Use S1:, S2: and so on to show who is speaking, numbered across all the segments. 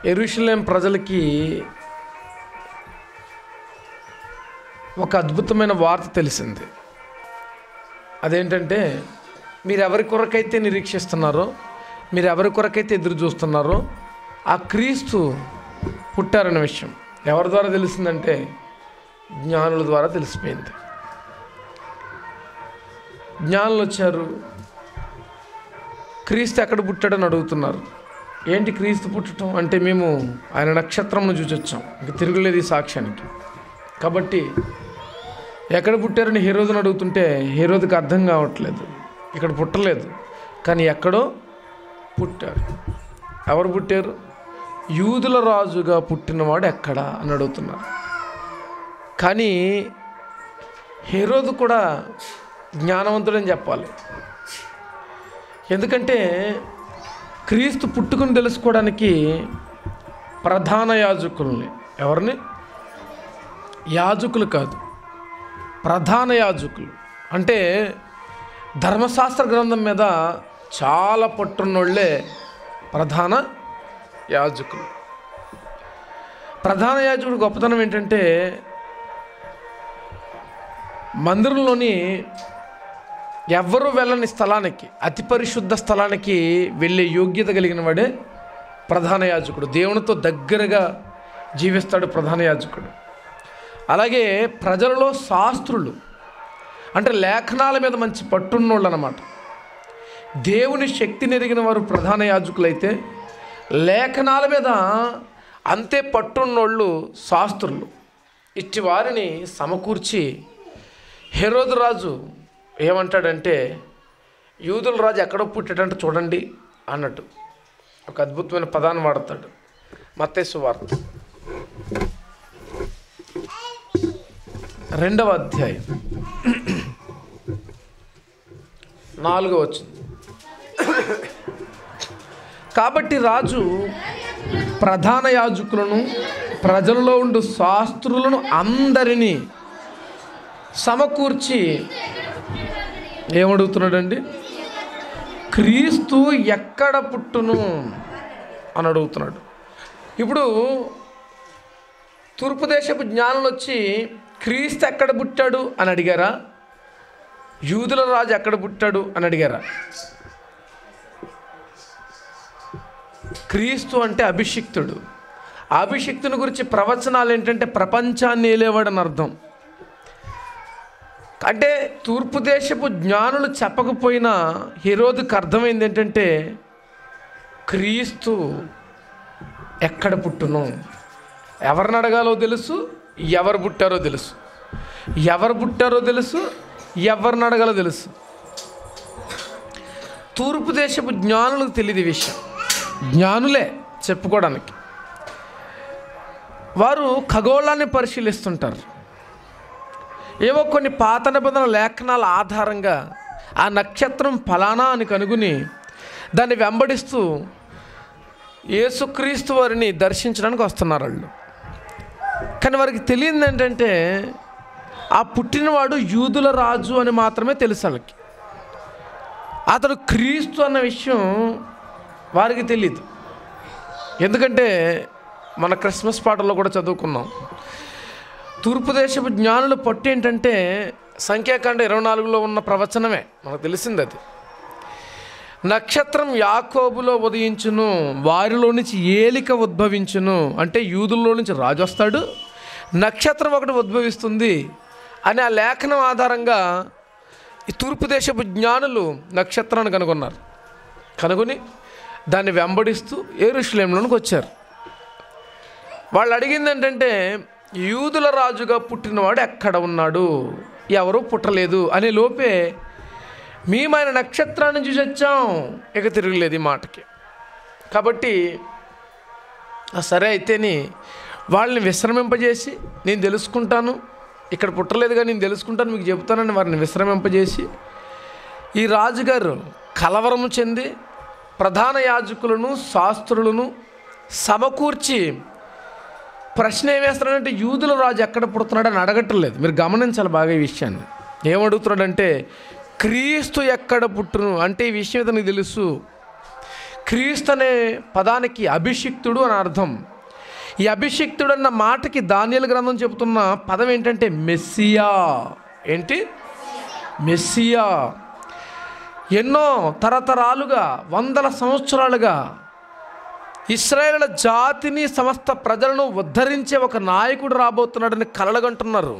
S1: ఎరుషలేం ప్రజలకి ఒక అద్భుతమైన వార్త తెలిసింది అదేంటంటే మీరు ఎవరి కొరకైతే నిరీక్షిస్తున్నారో మీరు ఎవరి కొరకైతే ఎదురు చూస్తున్నారో ఆ క్రీస్తు పుట్టారనే విషయం ఎవరి ద్వారా తెలిసిందంటే జ్ఞానుల ద్వారా తెలిసిపోయింది జ్ఞానులు వచ్చారు క్రీస్తు ఎక్కడ పుట్టాడని అడుగుతున్నారు ఏంటి క్రీస్తు పుట్టడం అంటే మేము ఆయన నక్షత్రంను చూసి వచ్చాం ఇంక తిరుగులేదు ఈ సాక్ష్యానికి కాబట్టి ఎక్కడ పుట్టారని హీరోదుని అడుగుతుంటే హీరోదికి అర్థం కావట్లేదు ఇక్కడ పుట్టలేదు కానీ ఎక్కడో పుట్టారు ఎవరు పుట్టారు యూదుల రాజుగా పుట్టినవాడు ఎక్కడ అని అడుగుతున్నారు కానీ హీరోదు కూడా జ్ఞానవంతుడని చెప్పాలి ఎందుకంటే క్రీస్తు పుట్టుకుని తెలుసుకోవడానికి ప్రధాన యాజకుల్ని ఎవరిని యాజకులు కాదు ప్రధాన యాజకులు అంటే ధర్మశాస్త్ర గ్రంథం మీద చాలా పట్టున్నోళ్ళే ప్రధాన యాజకులు ప్రధాన యాజకుడు గొప్పతనం ఏంటంటే మందిరంలోని ఎవ్వరూ వెళ్ళని స్థలానికి అతి పరిశుద్ధ స్థలానికి వెళ్ళే యోగ్యత కలిగిన వాడే ప్రధాన యాజకుడు దేవునితో దగ్గరగా జీవిస్తాడు ప్రధాన యాజకుడు అలాగే ప్రజలలో శాస్త్రులు అంటే లేఖనాల మీద మంచి పట్టున్నోళ్ళు అనమాట దేవుని శక్తి నెరిగిన వారు ప్రధాన యాజకులైతే లేఖనాల మీద అంతే పట్టున్నోళ్ళు శాస్త్రులు ఇట్టి వారిని సమకూర్చి హెరోదు రాజు ఏమంటాడంటే యూదుల రాజు ఎక్కడో పుట్టాడంటే చూడండి అన్నట్టు ఒక అద్భుతమైన పదాన్ని వాడతాడు మత్తేసు వార్త రెండవ అధ్యాయం నాలుగో వచ్చింది కాబట్టి రాజు ప్రధాన యాజకులను ప్రజలలో ఉండు శాస్త్రులను అందరినీ సమకూర్చి ఏమడుగుతున్నాడండి క్రీస్తు ఎక్కడ పుట్టును అని అడుగుతున్నాడు ఇప్పుడు తూర్పు దేశపు జ్ఞానులు వచ్చి క్రీస్తు ఎక్కడ పుట్టాడు అని అడిగారా యూదుల రాజు ఎక్కడ పుట్టాడు అని అడిగారా క్రీస్తు అంటే అభిషిక్తుడు ఆ అభిషిక్తుని గురించి ప్రవచనాలు ఏంటంటే ప్రపంచాన్ని ఏలేవాడని అర్థం అంటే తూర్పు దేశపు జ్ఞానులు చెప్పకపోయినా హీరోదుకు అర్థమైంది ఏంటంటే క్రీస్తు ఎక్కడ పుట్టును ఎవరిని అడగాలో తెలుసు ఎవరు పుట్టారో తెలుసు ఎవరు పుట్టారో తెలుసు ఎవరిని అడగాలో తెలుసు తూర్పు దేశపు జ్ఞానులకు తెలియదు ఈ విషయం జ్ఞానులే చెప్పుకోవడానికి వారు ఖగోళాన్ని పరిశీలిస్తుంటారు ఏవో కొన్ని పాత నిబంధన లేఖనాల ఆధారంగా ఆ నక్షత్రం ఫలానా అని కనుగొని దాన్ని వెంబడిస్తూ యేసుక్రీస్తు వారిని దర్శించడానికి వస్తున్నారు వాళ్ళు కానీ వారికి తెలియదు ఏంటంటే ఆ పుట్టినవాడు యూదుల రాజు అని మాత్రమే తెలుసు వాళ్ళకి అతడు క్రీస్తు అన్న విషయం వారికి తెలియదు ఎందుకంటే మన క్రిస్మస్ పాటల్లో కూడా చదువుకున్నాం తూర్పు దేశపు జ్ఞానుల పట్టు ఏంటంటే సంఖ్యాకాండ ఇరవై నాలుగులో ఉన్న ప్రవచనమే మనకు తెలిసింది అది నక్షత్రం యాకోబులో ఉదయించును వారిలో నుంచి ఏలిక ఉద్భవించును అంటే యూదుల్లో నుంచి రాజు వస్తాడు నక్షత్రం ఒకటి ఉద్భవిస్తుంది అని ఆ లేఖనం ఆధారంగా ఈ తూర్పు దేశపు జ్ఞానులు నక్షత్రాన్ని కనుగొన్నారు కనుగొని దాన్ని వెంబడిస్తూ ఏరుషులేంలోనికి వచ్చారు వాళ్ళు అడిగింది ఏంటంటే యూదుల రాజుగా పుట్టినవాడు ఎక్కడ ఉన్నాడు ఎవరు పుట్టలేదు అనే లోపే మేము ఆయన నక్షత్రాన్ని చూసి వచ్చాం ఇక తిరగలేదు ఈ మాటకి కాబట్టి "ఆ, సరే అయితేని వాళ్ళని విశ్రమింపజేసి నేను తెలుసుకుంటాను ఇక్కడ పుట్టలేదు కానీ నేను తెలుసుకుంటాను మీకు చెప్తానని వారిని విశ్రమింపజేసి ఈ రాజుగారు కలవరము చెంది ప్రధాన యాజకులను శాస్త్రులను సమకూర్చి ప్రశ్న ఏం వేస్తున్నాడంటే యూదుల రాజు ఎక్కడ పుడుతున్నాడు అని అడగట్లేదు మీరు గమనించాలి బాగా ఈ విషయాన్ని ఏమడుగుతున్నాడంటే క్రీస్తు ఎక్కడ పుట్టును అంటే ఈ విషయం ఇతనికి తెలుసు క్రీస్తు అనే పదానికి అభిషిక్తుడు అని అర్థం ఈ అభిషిక్తుడు అన్న మాటకి దానియలు గ్రంథం చెబుతున్న పదం ఏంటంటే మెస్సియా ఏంటి మెస్సియా ఎన్నో తరతరాలుగా వందల సంవత్సరాలుగా ఇస్రాయేల్ జాతిని సమస్త ప్రజలను ఉద్ధరించే ఒక నాయకుడు రాబోతున్నాడని కలలుగంటున్నారు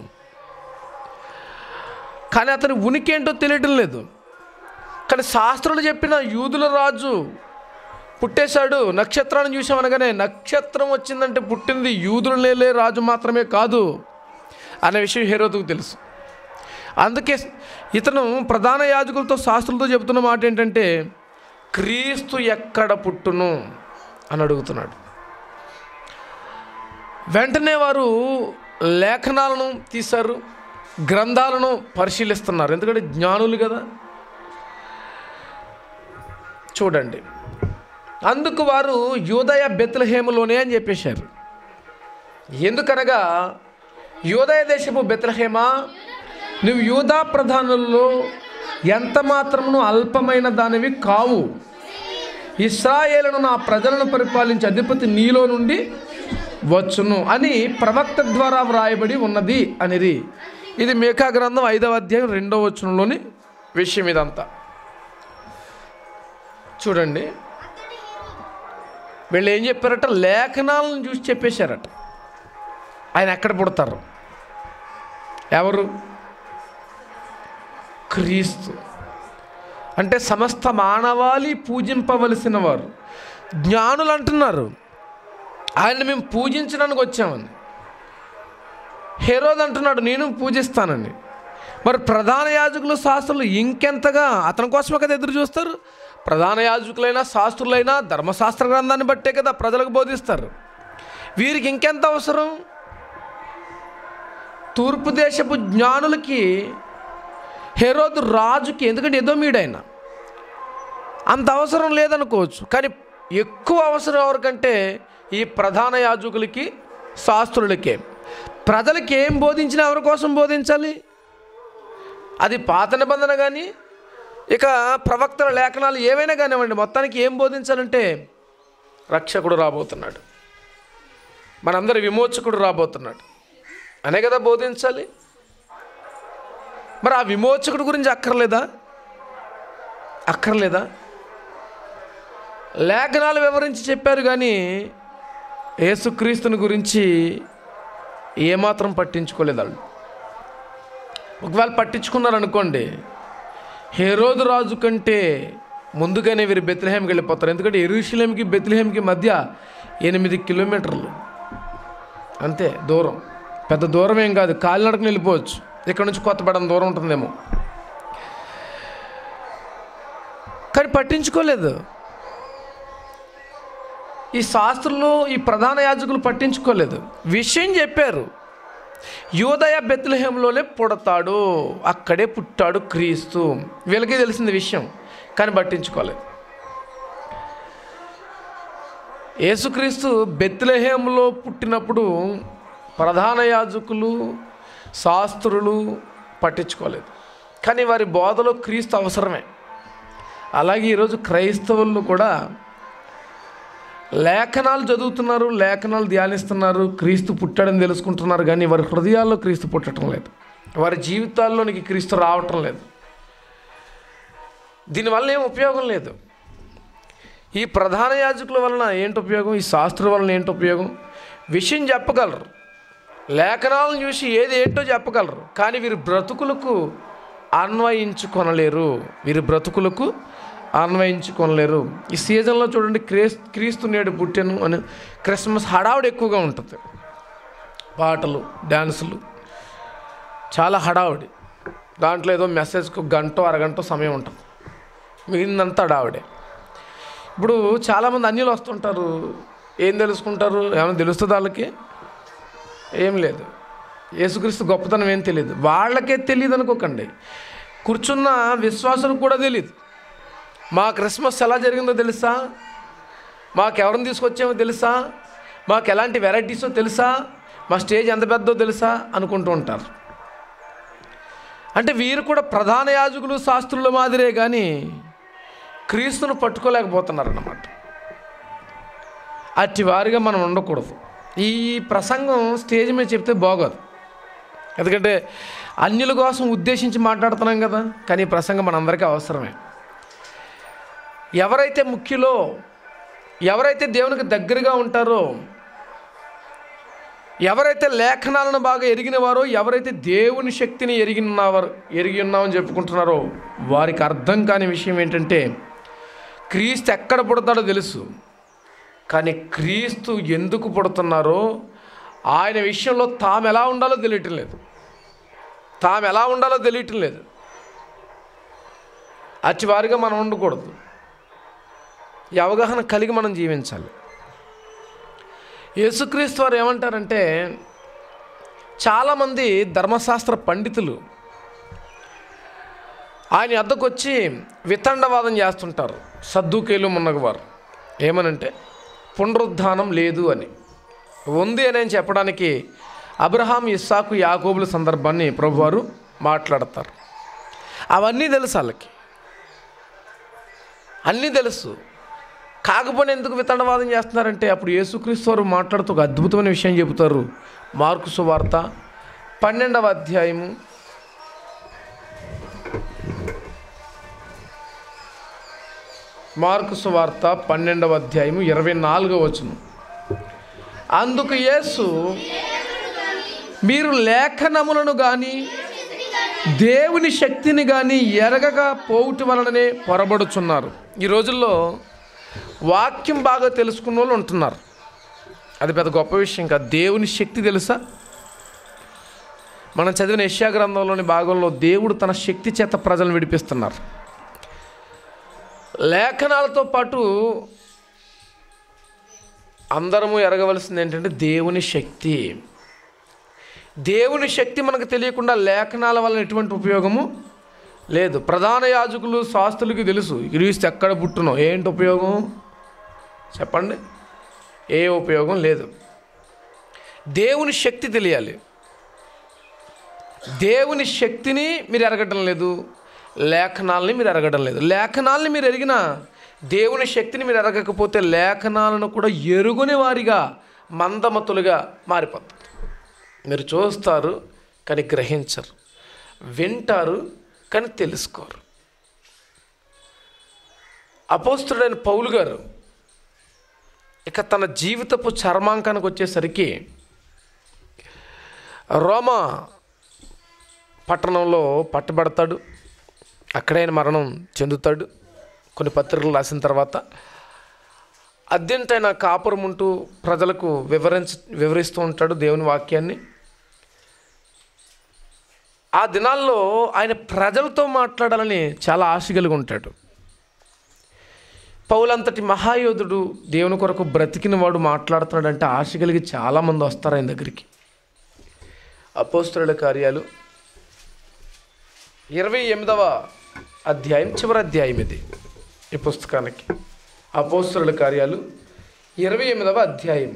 S1: కానీ అతని ఉనికి ఏంటో తెలియటం లేదు కానీ శాస్త్రులు చెప్పిన యూదుల రాజు పుట్టేశాడు నక్షత్రాన్ని చూసామనగానే నక్షత్రం వచ్చిందంటే పుట్టింది యూదులు లేలే రాజు మాత్రమే కాదు అనే విషయం హేరోతుకు తెలుసు అందుకే ఇతను ప్రధాన యాజకులతో శాస్త్రులతో చెబుతున్న మాట ఏంటంటే క్రీస్తు ఎక్కడ పుట్టును అని అడుగుతున్నాడు వెంటనే వారు లేఖనాలను తీశారు గ్రంథాలను పరిశీలిస్తున్నారు ఎందుకంటే జ్ఞానులు కదా చూడండి అందుకు వారు యూదయ బెత్లహేములోనే అని చెప్పేశారు ఎందుకనగా యూదయ దేశపు బెత్లహేమా నువ్వు యూదా ప్రధానుల్లో ఎంత మాత్రమును అల్పమైన దానివి కావు ఇస్రాయేలును నా ప్రజలను పరిపాలించే అధిపతి నీలో నుండి వచ్చును అని ప్రవక్త ద్వారా వ్రాయబడి ఉన్నది అనిది ఇది మేకా గ్రంథం ఐదవ అధ్యాయం రెండవ వచనంలోని విషయం ఇదంతా చూడండి వీళ్ళు ఏం చెప్పారట లేఖనాలను చూసి చెప్పేశారట ఆయన ఎక్కడ పుడతారు ఎవరు క్రీస్తు అంటే సమస్త మానవాళి పూజింపవలసిన వారు జ్ఞానులు అంటున్నారు ఆయన మేము పూజించడానికి వచ్చామని హెరోద్ అంటున్నాడు నేను పూజిస్తానని మరి ప్రధాన యాజకులు శాస్త్రులు ఇంకెంతగా అతని కోసమే కదా ఎదురు చూస్తారు ప్రధాన యాజకులైనా శాస్త్రులైనా ధర్మశాస్త్ర గ్రంథాన్ని బట్టే కదా ప్రజలకు బోధిస్తారు వీరికి ఇంకెంత అవసరం తూర్పు దేశపు జ్ఞానులకి హెరోదు రాజుకి ఎందుకంటే ఏదో మీడైనా అంత అవసరం లేదనుకోవచ్చు కానీ ఎక్కువ అవసరం ఎవరికంటే ఈ ప్రధాన యాజకులకి శాస్త్రులకే ప్రజలకి ఏం బోధించినా ఎవరి కోసం బోధించాలి అది పాత నిబంధన కానీ ఇక ప్రవక్తల లేఖనాలు ఏవైనా కానివ్వండి మొత్తానికి ఏం బోధించాలంటే రక్షకుడు రాబోతున్నాడు మనందరి విమోచకుడు రాబోతున్నాడు అనే కదా బోధించాలి మరి ఆ విమోచకుడు గురించి అక్కర్లేదా అక్కర్లేదా లేఖనాలు వివరించి చెప్పారు కానీ యేసుక్రీస్తుని గురించి ఏమాత్రం పట్టించుకోలేదు వాళ్ళు ఒకవేళ పట్టించుకున్నారనుకోండి హేరోదు రాజు కంటే ముందుగానే వీరు బెత్లహేమ్కి వెళ్ళిపోతారు ఎందుకంటే ఎరుషులేంకి బెత్లహేమ్కి మధ్య ఎనిమిది కిలోమీటర్లు అంతే దూరం పెద్ద దూరం ఏం కాదు కాలినడకని వెళ్ళిపోవచ్చు ఇక్కడ నుంచి కొత్తపడని దూరం ఉంటుందేమో కానీ పట్టించుకోలేదు ఈ శాస్త్రులు ఈ ప్రధాన యాజకులు పట్టించుకోలేదు విషయం చెప్పారు యోదయ బెత్లహేంలోనే పుడతాడు అక్కడే పుట్టాడు క్రీస్తు వీళ్ళకి తెలిసింది విషయం కానీ పట్టించుకోలేదు యేసుక్రీస్తు బెత్లహేంలో పుట్టినప్పుడు ప్రధాన యాజకులు శాస్త్రులు పట్టించుకోలేదు కానీ వారి బోధలో క్రీస్తు అవసరమే అలాగే ఈరోజు క్రైస్తవులు కూడా లేఖనాలు చదువుతున్నారు లేఖనాలు ధ్యానిస్తున్నారు క్రీస్తు పుట్టాడని తెలుసుకుంటున్నారు కానీ వారి హృదయాల్లో క్రీస్తు పుట్టడం లేదు వారి జీవితాల్లోనికి క్రీస్తు రావటం లేదు దీనివల్ల ఏం ఉపయోగం లేదు ఈ ప్రధాన యాజకుల వలన ఏంటి ఉపయోగం ఈ శాస్త్రం వలన ఏంటి ఉపయోగం విషయం చెప్పగలరు లేఖనాలను చూసి ఏది ఏంటో చెప్పగలరు కానీ వీరి బ్రతుకులకు అన్వయించుకొనలేరు వీరి బ్రతుకులకు అన్వయించుకొనలేరు ఈ సీజన్లో చూడండి క్రీస్ క్రీస్తు నేడు పుట్టాను అని క్రిస్మస్ హడావుడి ఎక్కువగా ఉంటుంది పాటలు డ్యాన్సులు చాలా హడావుడి దాంట్లో ఏదో మెసేజ్కి గంట అరగంట సమయం ఉంటుంది మిగిలినంతా హడావుడే ఇప్పుడు చాలామంది అన్యులు వస్తుంటారు ఏం తెలుసుకుంటారు ఏమైనా తెలుస్తుంది వాళ్ళకి ఏం లేదు యేసుక్రీస్తు గొప్పతనం ఏం తెలియదు వాళ్ళకే తెలియదు అనుకోకండి కూర్చున్న విశ్వాసులకు కూడా తెలియదు మా క్రిస్మస్ ఎలా జరిగిందో తెలుసా మాకు ఎవరిని తీసుకొచ్చామో తెలుసా మాకు ఎలాంటి వెరైటీసో తెలుసా మా స్టేజ్ ఎంత పెద్దో తెలుసా అనుకుంటూ ఉంటారు అంటే వీరు కూడా ప్రధాన యాజకులు శాస్త్రుల మాదిరే కానీ క్రీస్తును పట్టుకోలేకపోతున్నారు అన్నమాట అట్టి వారిగా మనం ఉండకూడదు ఈ ప్రసంగం స్టేజ్ మీద చెప్తే బాగోదు ఎందుకంటే అన్యుల కోసం ఉద్దేశించి మాట్లాడుతున్నాం కదా కానీ ఈ ప్రసంగం మనందరికీ అవసరమే ఎవరైతే ముఖ్యులో ఎవరైతే దేవునికి దగ్గరగా ఉంటారో ఎవరైతే లేఖనాలను బాగా ఎరిగిన వారో ఎవరైతే దేవుని శక్తిని ఎరిగినవారు ఎరిగి ఉన్నామని చెప్పుకుంటున్నారో వారికి అర్థం కాని విషయం ఏంటంటే క్రీస్తు ఎక్కడ పుడతాడో తెలుసు కానీ క్రీస్తు ఎందుకు పుడుతున్నారో ఆయన విషయంలో తాము ఎలా ఉండాలో తెలియటం లేదు తాము ఎలా ఉండాలో తెలియటం లేదు అచ్చివారిగా మనం ఉండకూడదు ఈ అవగాహన కలిగి మనం జీవించాలి యేసుక్రీస్తు వారు ఏమంటారంటే చాలామంది ధర్మశాస్త్ర పండితులు ఆయన వద్దకు వచ్చి వితండవాదం చేస్తుంటారు సద్దుకేలు మున్నగవారు ఏమనంటే పునరుద్ధానం లేదు అని ఉంది అని చెప్పడానికి అబ్రహాం ఇస్సాకు యాకోబుల సందర్భాన్ని ప్రభువారు మాట్లాడతారు అవన్నీ తెలుసు వాళ్ళకి అన్నీ తెలుసు కాకపోతే ఎందుకు వితండవాదం చేస్తున్నారంటే అప్పుడు యేసుక్రీస్తు వారు మాట్లాడుతూ ఒక అద్భుతమైన విషయం చెబుతారు మార్కు సువార్త పన్నెండవ అధ్యాయము మార్కు సువార్త పన్నెండవ అధ్యాయము ఇరవై నాలుగవ వచనం అందుకు యేసు మీరు లేఖనములను కానీ దేవుని శక్తిని కానీ ఎరగక పోవుటి వలననే పొరబడుచున్నారు ఈ రోజుల్లో వాక్యం బాగా తెలుసుకున్న వాళ్ళు ఉంటున్నారు అది పెద్ద గొప్ప విషయం కాదు దేవుని శక్తి తెలుసా మనం చదివిన యశ్యా గ్రంథంలోని భాగంలో దేవుడు తన శక్తి చేత ప్రజలను విడిపిస్తున్నారు లేఖనాలతో పాటు అందరము ఎరగవలసింది ఏంటంటే దేవుని శక్తి దేవుని శక్తి మనకు తెలియకుండా లేఖనాల వలన ఎటువంటి ఉపయోగము లేదు ప్రధాన యాజకులు శాస్త్రులకి తెలుసు క్రీస్తు ఎక్కడ పుట్టునో ఏంటి ఉపయోగం చెప్పండి ఏ ఉపయోగం లేదు దేవుని శక్తి తెలియాలి దేవుని శక్తిని మీరు ఎరగడం లేదు లేఖనాలని మీరు ఎరగడం లేదు లేఖనాలని మీరు ఎరిగిన దేవుని శక్తిని మీరు ఎరగకపోతే లేఖనాలను కూడా ఎరుగుని వారిగా మందమతులుగా మారిపోతారు మీరు చూస్తారు కానీ గ్రహించరు వింటారు కానీ తెలుసుకోరు అపోస్తుడైన పౌలు గారు ఇక తన జీవితపు చర్మాంకానికి వచ్చేసరికి రోమా పట్టణంలో పట్టబడతాడు అక్కడే ఆయన మరణం చెందుతాడు కొన్ని పత్రికలు రాసిన తర్వాత అద్యంతైన కాపురం ఉంటూ ప్రజలకు వివరించ వివరిస్తూ ఉంటాడు దేవుని వాక్యాన్ని ఆ దినాల్లో ఆయన ప్రజలతో మాట్లాడాలని చాలా ఆశ కలిగి ఉంటాడు పౌలంతటి మహాయోధుడు దేవుని కొరకు బ్రతికిన వాడు మాట్లాడుతున్నాడంటే ఆశ కలిగి చాలామంది వస్తారు ఆయన దగ్గరికి అపోస్తుల కార్యాలు ఇరవై ఎనిమిదవ అధ్యాయం చివరి అధ్యాయం ఇది ఈ పుస్తకానికి అపోస్తుల కార్యాలు ఇరవై ఎనిమిదవ అధ్యాయము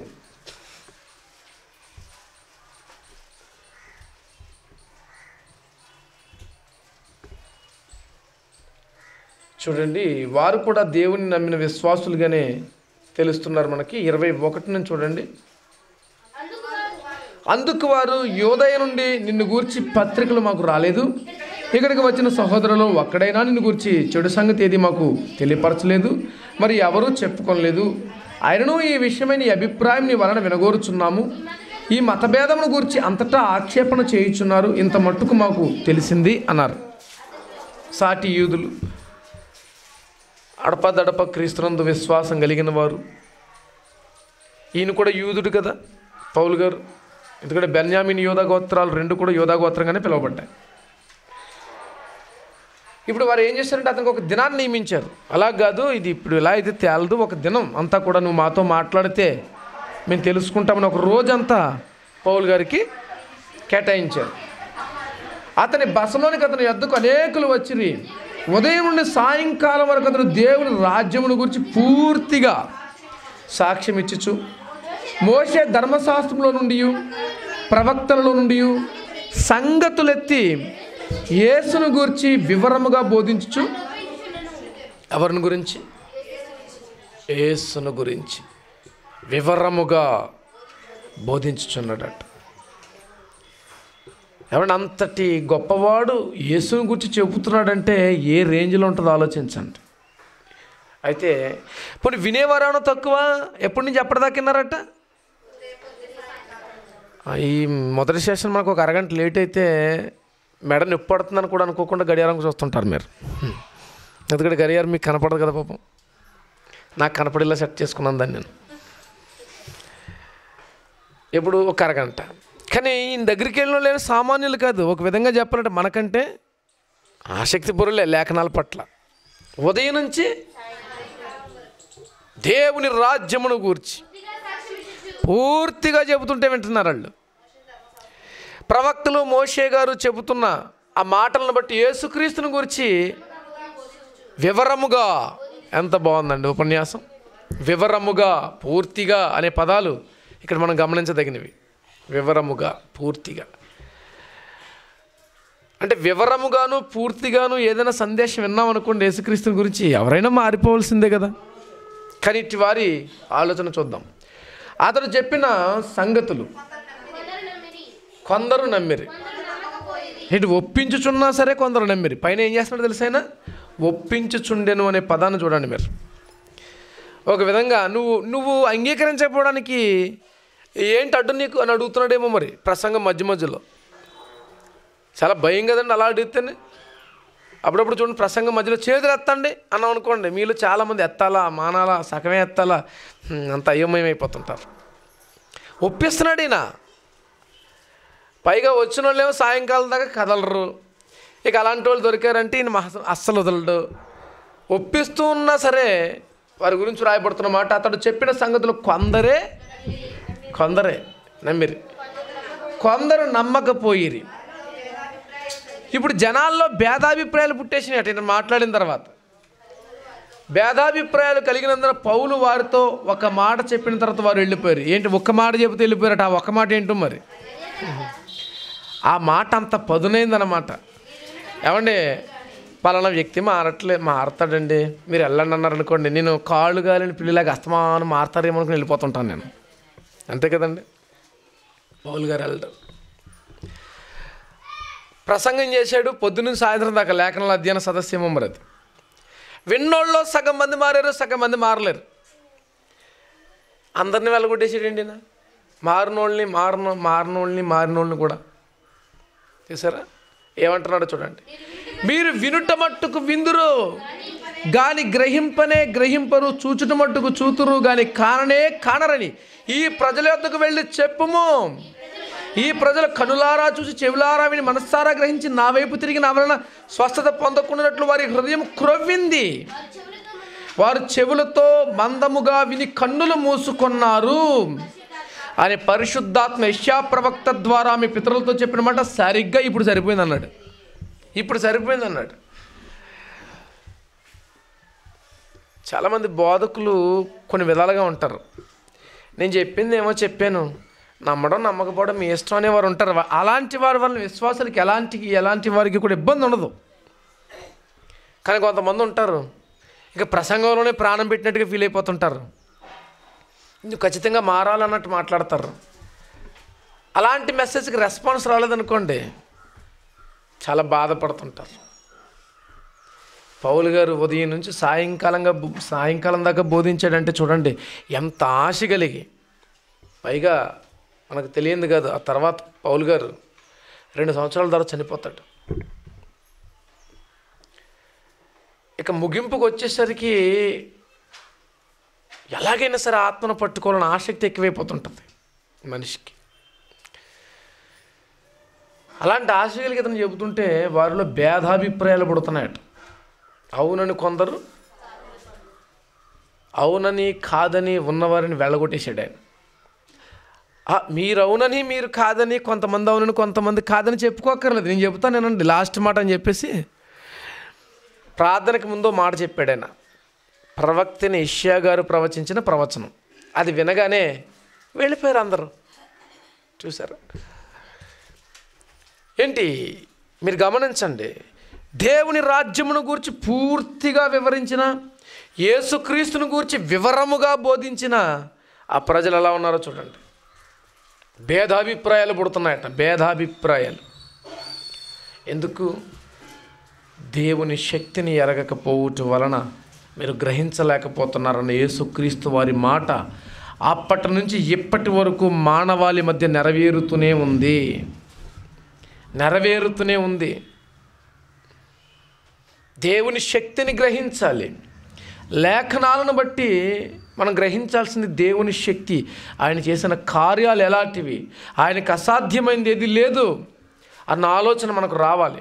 S1: చూడండి వారు కూడా దేవుని నమ్మిన విశ్వాసులుగానే తెలుస్తున్నారు మనకి ఇరవై ఒకటి నుంచి చూడండి అందుకు వారు యోదయ నుండి నిన్ను గూర్చి పత్రికలు మాకు రాలేదు ఇక్కడికి వచ్చిన సహోదరులు ఒక్కడైనా నిన్ను గూర్చి చెడు సంగతి ఏది మాకు తెలియపరచలేదు మరి ఎవరూ చెప్పుకోలేదు ఆయనను ఈ విషయమైన ఈ అభిప్రాయం నీ వలన వినగోరుచున్నాము ఈ మతభేదమును గురించి అంతటా ఆక్షేపణ చేయుచున్నారు ఇంత మట్టుకు మాకు తెలిసింది అన్నారు సాటి యూదులు అడపదడప క్రీస్తునందు విశ్వాసం కలిగిన వారు ఈయన కూడా యూదుడు కదా పౌలు గారు ఎందుకంటే బెన్యామిన్ యోధా గోత్రాలు రెండు కూడా యోధా గోత్రంగానే పిలువబడ్డాయి ఇప్పుడు వారు ఏం చేశారంటే అతనికి ఒక దినాన్ని నియమించారు అలా కాదు ఇది ఇప్పుడు ఇలా అయితే తేలదు ఒక దినం అంతా కూడా నువ్వు మాతో మాట్లాడితే మేము తెలుసుకుంటామని ఒక రోజంతా పౌలు గారికి కేటాయించారు అతని బసలోనికి అతని ఎద్దుకు అనేకులు వచ్చిరి ఉదయం నుండి సాయంకాలం వరకు అతను దేవుని రాజ్యమును గురించి పూర్తిగా సాక్ష్యం ఇచ్చుచు మోసే ధర్మశాస్త్రంలో నుండి ప్రవక్తలలో నుండి సంగతులెత్తి యేసును గురించి వివరముగా బోధించుచు ఎవరిని గురించి యేసును గురించి వివరముగా బోధించుచున్నాడట ఏమంటే అంతటి గొప్పవాడు యేసుని గురించి చెబుతున్నాడంటే ఏ రేంజ్లో ఉంటుందో ఆలోచించండి అయితే పోనీ వినేవారేమో తక్కువ ఎప్పటి నుంచి ఎప్పటిదాకా విన్నారట ఆ, ఈ మొదటి సెషన్ మనకు ఒక అరగంట లేట్ అయితే మెడ నొప్పి పడుతుందని కూడా అనుకోకుండా గడియారం చూస్తుంటారు మీరు హ్మ్. ఎందుకంటే గడియారం మీకు కనపడదు కదా పాపం నాకు కనపడేలా సెట్ చేసుకున్నాను దాన్ని నేను ఇప్పుడు ఒక అరగంట కానీ ఈయన దగ్గరికి వెళ్ళిన లేని సామాన్యులు కాదు ఒక విధంగా చెప్పాలంటే మనకంటే ఆసక్తి బుర్రలే లేఖనాల పట్ల ఉదయం నుంచి దేవుని రాజ్యమును గూర్చి పూర్తిగా చెబుతుంటే వింటున్నారు వాళ్ళు ప్రవక్తలు మోషే గారు చెబుతున్న ఆ మాటలను బట్టి యేసుక్రీస్తుని గురించి వివరముగా ఎంత బాగుందండి ఉపన్యాసం వివరముగా పూర్తిగా అనే పదాలు ఇక్కడ మనం గమనించదగినవి వివరముగా పూర్తిగా అంటే వివరముగాను పూర్తిగాను ఏదైనా సందేశం విన్నాం అనుకోండి యేసుక్రీస్తుని గురించి ఎవరైనా మారిపోవాల్సిందే కదా కానీ ఇటు వారి ఆలోచన చూద్దాం అతడు చెప్పిన సంగతులు కొందరు నమ్మిరి ఇటు ఒప్పించుచున్నా సరే కొందరు నమ్మిరి పైన ఏం చేస్తున్నాడు తెలుసైనా ఒప్పించుచుండెను అనే పదాన్ని చూడండి మీరు ఒక విధంగా నువ్వు నువ్వు అంగీకరించకపోవడానికి ఏంటి అడ్డు నీకు అని అడుగుతున్నాడేమో మరి ప్రసంగం మధ్య మధ్యలో చాలా భయం కదండి అలా అడిగితేనే అప్పుడప్పుడు చూడండి ప్రసంగం మధ్యలో చేతులు ఎత్తండి అన్నాం అనుకోండి మీలో చాలామంది ఎత్తాలా మానాలా సగమే ఎత్తాలా హ్మ్, అంత అయోమయం అయిపోతుంటారు ఒప్పిస్తున్నాడు ఈయన పైగా వచ్చిన వాళ్ళేమో సాయంకాలం దాకా కదలరు ఇక అలాంటి వాళ్ళు దొరికారంటే ఈయన మహా- అస్సలు వదలడు ఒప్పిస్తూ ఉన్నా సరే వారి గురించి రాయబడుతున్న మాట అతడు చెప్పిన సంగతులు కొందరే కొందరే నమ్మిరి కొందరు నమ్మకపోయిరి ఇప్పుడు జనాల్లో భేదాభిప్రాయాలు పుట్టేసినాయి అటు ఈయన మాట్లాడిన తర్వాత భేదాభిప్రాయాలు కలిగినందున పౌలు వారితో ఒక మాట చెప్పిన తర్వాత వారు వెళ్ళిపోయారు ఏంటి ఒక్క మాట చెబితే వెళ్ళిపోయారట ఆ ఒక్క మాట ఏంటో మరి ఆ మాట అంత పదునైందన్నమాట ఏమండి పలానా వ్యక్తి మారట్లే మారతాడండి మీరు వెళ్ళండి అన్నారు అనుకోండి నేను కాళ్ళు గాలిని పిల్లిలాగా అస్తమానం మారతారేమో అనుకుని వెళ్ళిపోతుంటాను నేను అంతే కదండి పౌలు గారు వెళ్ళడం ప్రసంగం చేశాడు పొద్దున్న సాయంత్రం దాకా లేఖనాల అధ్యయన సదస్యమో మరి అది విన్నోళ్ళలో సగం మంది మారారు సగం మంది మారలేరు అందరిని వెళ్ళగొట్టేసాడండి నా మారినోళ్ళని మారిన మారినోళ్ళని మారినోళ్ళని కూడా చూసారా ఏమంటున్నాడో చూడండి మీరు వినుట మట్టుకు విందురు గాని గ్రహింపనే గ్రహింపరు చూచుట మట్టుకు చూతురు గాని కాననే కానరని ఈ ప్రజల యొద్దకు వెళ్ళి చెప్పుము ఈ ప్రజలు కనులారా చూసి చెవులారా విని మనస్సారా గ్రహించి నా వైపు తిరిగి నా వలన స్వస్థత పొందకున్నట్లు వారి హృదయం క్రొవ్వింది వారు చెవులతో మందముగా విని కన్నులు మూసుకున్నారు అని పరిశుద్ధాత్మ యశ్యా ప్రవక్త ద్వారా మీ పితరులతో చెప్పిన మాట సరిగ్గా ఇప్పుడు సరిపోయింది అన్నాడు ఇప్పుడు సరిపోయింది అన్నాడు చాలామంది బోధకులు కొన్ని విధాలుగా ఉంటారు నేను చెప్పింది ఏమో చెప్పాను నమ్మడం నమ్మకపోవడం మీ ఇష్టం అనేవారు ఉంటారు అలాంటి వారి వల్ల విశ్వాసాలకి ఎలాంటి ఎలాంటి వారికి కూడా ఇబ్బంది ఉండదు కానీ కొంతమంది ఉంటారు ఇక ప్రసంగంలోనే ప్రాణం పెట్టినట్టుగా ఫీల్ అయిపోతుంటారు నువ్వు ఖచ్చితంగా మారాలన్నట్టు మాట్లాడతారు అలాంటి మెసేజ్కి రెస్పాన్స్ రాలేదనుకోండి చాలా బాధపడుతుంటారు పౌలు గారు ఉదయం నుంచి సాయంకాలంగా బు- సాయంకాలం దాకా బోధించాడంటే చూడండి ఎంత ఆశ కలిగి పైగా మనకు తెలియంది కాదు ఆ తర్వాత పౌలు గారు రెండు సంవత్సరాల తర్వాత చనిపోతాడు ఇక ముగింపుకు వచ్చేసరికి ఎలాగైనా సరే ఆత్మను పట్టుకోవాలని ఆసక్తి ఎక్కువైపోతుంటుంది మనిషికి అలాంటి ఆశ కలిగి అతను చెబుతుంటే వారిలో భేదాభిప్రాయాలు పుడుతున్నాయట అవునని కొందరు అవునని కాదని ఉన్నవారిని వెళ్ళగొట్టేశాడు ఆయన ఆ, మీరు అవునని మీరు కాదని కొంతమంది అవునని కొంతమంది కాదని చెప్పుకోక్కర్లేదు నేను చెబుతాను నేనండి లాస్ట్ మాట అని చెప్పేసి ప్రార్థనకు ముందు మాట చెప్పాడు ఆయన ప్రవక్తని ఇష్యా గారు ప్రవచించిన ప్రవచనం అది వినగానే వెళ్ళిపోయారు అందరూ చూసారు ఏంటి మీరు గమనించండి దేవుని రాజ్యమును గూర్చి పూర్తిగా వివరించిన యేసుక్రీస్తుని గూర్చి వివరముగా బోధించిన ఆ ప్రజలు ఎలా ఉన్నారో చూడండి భేదాభిప్రాయాలు పుడుతున్నాయట భేదాభిప్రాయాలు ఎందుకు దేవుని శక్తిని ఎరగకపోవుట వలన మీరు గ్రహించలేకపోతున్నారన్న యేసుక్రీస్తు వారి మాట అప్పటి నుంచి ఇప్పటి వరకు మానవాళి మధ్య నెరవేరుతూనే ఉంది నెరవేరుతూనే ఉంది దేవుని శక్తిని గ్రహించాలి లేఖనాలను బట్టి మనం గ్రహించాల్సింది దేవుని శక్తి ఆయన చేసిన కార్యాలు ఎలాంటివి ఆయనకు అసాధ్యమైనది ఏది లేదు అన్న ఆలోచన మనకు రావాలి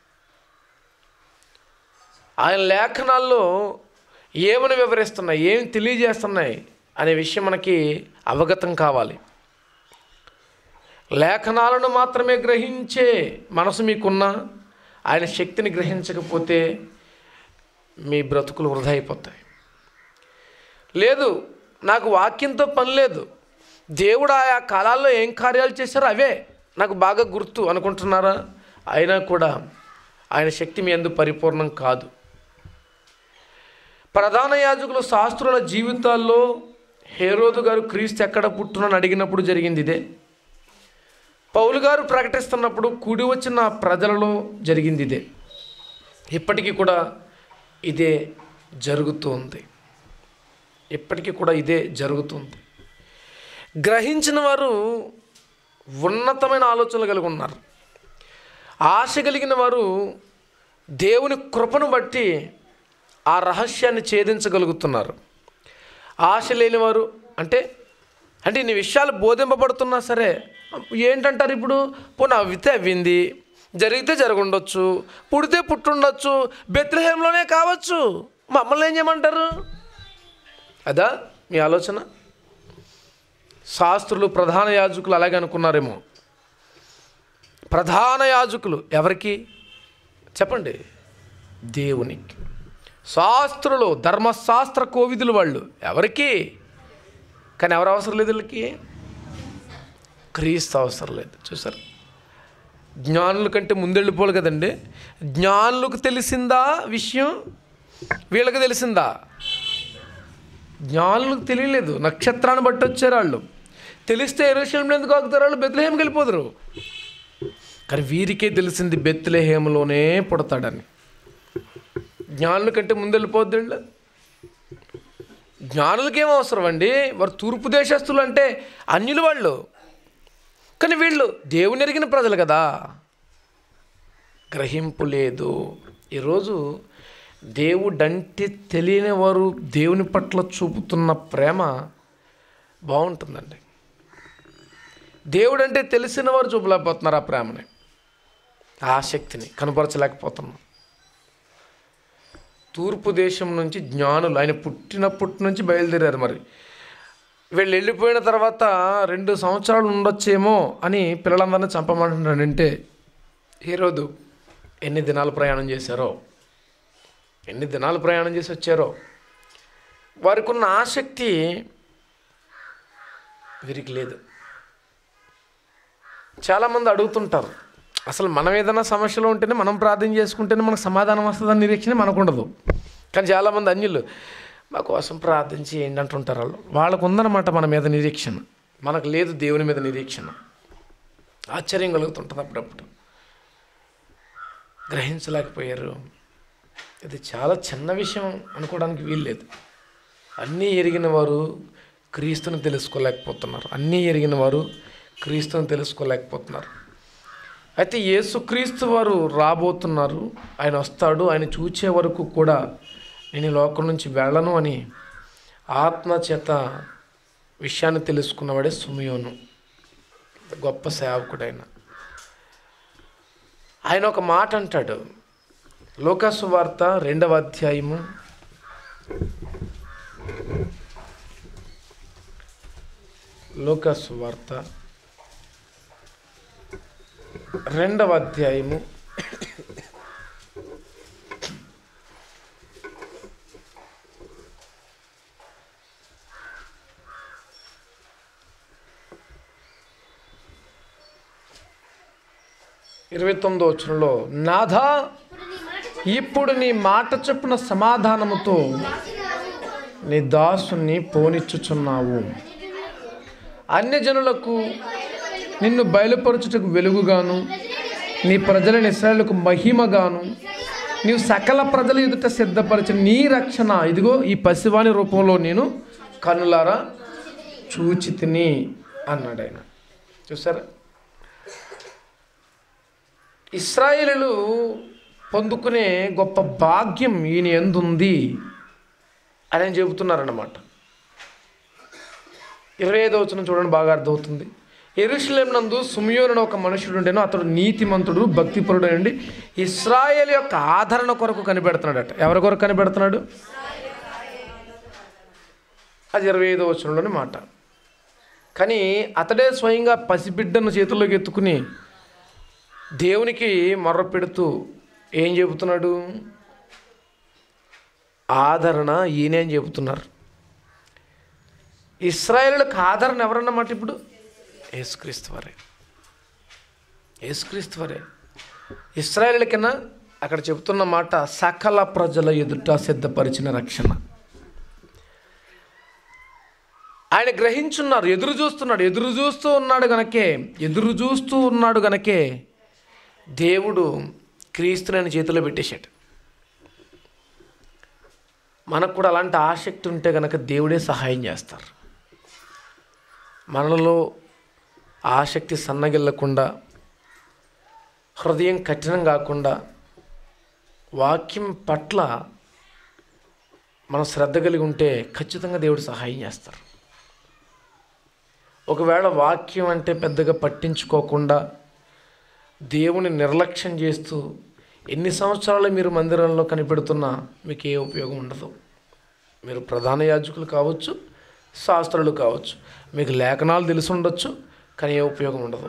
S1: ఆయన లేఖనాల్లో ఏమని వివరిస్తున్నాయి ఏం తెలియజేస్తున్నాయి అనే విషయం మనకి అవగతం కావాలి లేఖనాలను మాత్రమే గ్రహించే మనసు మీకున్నా ఆయన శక్తిని గ్రహించకపోతే మీ బ్రతుకులు వృధా అయిపోతాయి లేదు నాకు వాక్యంతో పని లేదు దేవుడు ఆయా కాలాల్లో ఏం కార్యాలు చేశారో అవే నాకు బాగా గుర్తు అనుకుంటున్నారా అయినా కూడా ఆయన శక్తి మీ అందు పరిపూర్ణం కాదు ప్రధాన యాజకులు శాస్త్రుల జీవితాల్లో హేరోదు గారు క్రీస్తు ఎక్కడ పుట్టునని అడిగినప్పుడు జరిగింది ఇదే పౌలు గారు ప్రకటిస్తున్నప్పుడు కూడి వచ్చిన ప్రజలలో జరిగింది ఇదే ఇప్పటికీ కూడా ఇదే జరుగుతుంది ఇప్పటికీ కూడా ఇదే జరుగుతుంది గ్రహించిన వారు ఉన్నతమైన ఆలోచనలు కలిగి ఉన్నారు ఆశ కలిగిన వారు దేవుని కృపను బట్టి ఆ రహస్యాన్ని ఛేదించగలుగుతున్నారు ఆశ లేనివారు అంటే అంటే ఇన్ని విషయాలు బోధింపబడుతున్నా సరే ఏంటంటారు ఇప్పుడు పోనీ అవితే అవ్వింది జరిగితే జరగుండొచ్చు పుడితే పుట్టుండొచ్చు బెత్లహేంలోనే కావచ్చు మమ్మల్ని ఏం చేయమంటారు అదా మీ ఆలోచన శాస్త్రులు ప్రధాన యాజకులు అలాగే అనుకున్నారేమో ప్రధాన యాజకులు ఎవరికి చెప్పండి దేవునికి శాస్త్రులు ధర్మశాస్త్ర కోవిదులు వాళ్ళు ఎవరికి కానీ ఎవరు అవసరం లేదు వీళ్ళకి క్రీస్తు అవసరం లేదు చూసారు జ్ఞానుల కంటే ముందెళ్ళిపోవాలి కదండి జ్ఞానులకు తెలిసిందా విషయం వీళ్ళకి తెలిసిందా జ్ఞానులకు తెలియలేదు నక్షత్రాన్ని బట్టి వచ్చారు వాళ్ళు తెలిస్తే ఎరుషలంలో ఎందుకు ఆగుతారు వాళ్ళు బెత్లహేమకి వెళ్ళిపోదురు కానీ వీరికే తెలిసింది బెత్లహేములోనే పుడతాడని జ్ఞానుల కంటే ముందు వెళ్ళిపోద్ది వీళ్ళు జ్ఞానులకేం అవసరం అండి వారు తూర్పు దేశస్తులు అంటే అన్యులు వాళ్ళు కానీ వీళ్ళు దేవుని ఎరిగిన ప్రజలు కదా గ్రహింపు లేదు ఈరోజు దేవుడంటే తెలియని వారు దేవుని పట్ల చూపుతున్న ప్రేమ బాగుంటుందండి దేవుడంటే తెలిసిన వారు చూపలేకపోతున్నారు ఆ ప్రేమని ఆ శక్తిని కనపరచలేకపోతున్నాం తూర్పు దేశం నుంచి జ్ఞానులు ఆయన పుట్టినప్పటి నుంచి బయలుదేరారు మరి వీళ్ళు వెళ్ళిపోయిన తర్వాత రెండు సంవత్సరాలు ఉండొచ్చేమో అని పిల్లలందరినీ చంపమంటున్నాడంటే ఈరోజు ఎన్ని దినాలు ప్రయాణం చేశారో ఎన్ని దినాలు ప్రయాణం చేసి వచ్చారో వారికి ఉన్న ఆసక్తి వీరికి లేదు చాలామంది అడుగుతుంటారు అసలు మనం ఏదైనా సమస్యలో ఉంటేనే మనం ప్రార్థన చేసుకుంటేనే మనకు సమాధానం వస్తుందని నిరీక్షణ మనకు ఉండదు కానీ చాలామంది అన్యులు మా కోసం ప్రార్థన చేయండి అంటుంటారు వాళ్ళు వాళ్ళకు ఉందన్నమాట మన మీద నిరీక్షణ మనకు లేదు దేవుని మీద నిరీక్షణ ఆశ్చర్యం కలుగుతుంటుంది అప్పుడప్పుడు గ్రహించలేకపోయారు ఇది చాలా చిన్న విషయం అనుకోవడానికి వీల్లేదు అన్నీ ఎరిగిన వారు క్రీస్తుని తెలుసుకోలేకపోతున్నారు అన్నీ ఎరిగిన వారు క్రీస్తుని తెలుసుకోలేకపోతున్నారు అయితే యేసుక్రీస్తు వారు రాబోతున్నారు ఆయన వస్తాడు ఆయన చూచే వరకు కూడా నేను ఈ లోకం నుంచి వెళ్ళను అని ఆత్మ చేత విషయాన్ని తెలుసుకున్నవాడే సుమయోను గొప్ప సేవకుడైన ఆయన ఒక మాట అంటాడు లోకాసు వార్త రెండవ అధ్యాయము లోకాసు వార్త రెండవ అధ్యాయము ఇరవై తొమ్మిదో వచనంలో నాథా ఇప్పుడు నీ మాట చొప్పున సమాధానముతో నీ దాసుని పోనిచ్చుచున్నావు అన్యజనులకు నిన్ను బయలుపరచుటకు వెలుగుగాను నీ ప్రజలైన ఇస్రాయేలుకు మహిమగాను నీవు సకల ప్రజల ఎదుట సిద్ధపరిచిన నీ రక్షణ ఇదిగో ఈ పసివాని రూపంలో నేను కనులారా చూచి తిని అన్నాడు ఆయన చూసారా ఇస్రాయేలు పొందుకునే గొప్ప భాగ్యం ఈయన ఎందుంది అని ఆయన చెబుతున్నారన్నమాట ఇరవై ఐదో వచనం చూడండి బాగా అర్థమవుతుంది ఎరుషులేం నందు సుమియోనుడు ఒక మనుషుడు ఉండేను అతడు నీతిమంతుడు భక్తిపరుడు అండి ఇస్రాయేల్ యొక్క ఆదరణ కొరకు కనిపెడుతున్నాడట ఎవరి కొరకు కనిపెడుతున్నాడు అది ఇరవై ఐదో వచనంలోని మాట కానీ అతడే స్వయంగా పసిబిడ్డను చేతుల్లోకి ఎత్తుకుని దేవునికి మొర్ర పెడుతూ ఏం చెబుతున్నాడు ఆదరణ ఈయనే అని చెబుతున్నారు ఇస్రాయేలులకు ఆదరణ ఎవరన్నమాట ఇప్పుడు యేసుక్రీస్తు వారే యేసుక్రీస్తు వారే ఇస్రాయేలుకైనా అక్కడ చెబుతున్న మాట సకల ప్రజల ఎదుట సిద్ధపరిచిన రక్షణ ఆయన గ్రహించున్నారు ఎదురు చూస్తున్నాడు ఎదురు చూస్తూ ఉన్నాడు గనకే ఎదురు చూస్తూ ఉన్నాడు గనకే దేవుడు క్రీస్తుని ఆయన చేతిలో పెట్టేశాడు మనకు కూడా అలాంటి ఆసక్తి ఉంటే కనుక దేవుడే సహాయం చేస్తారు మనలో ఆసక్తి సన్నగిల్లకుండా హృదయం కఠినం కాకుండా వాక్యం పట్ల మనం శ్రద్ధ కలిగి ఉంటే ఖచ్చితంగా దేవుడు సహాయం చేస్తారు ఒకవేళ వాక్యం అంటే పెద్దగా పట్టించుకోకుండా దేవుని నిర్లక్ష్యం చేస్తూ ఎన్ని సంవత్సరాలు మీరు మందిరంలో కనిపెడుతున్నా మీకు ఏ ఉపయోగం ఉండదు మీరు ప్రధాన యాజకులు కావచ్చు శాస్త్రులు కావచ్చు మీకు లేఖనాలు తెలిసి ఉండొచ్చు కానీ ఏ ఉపయోగం ఉండదు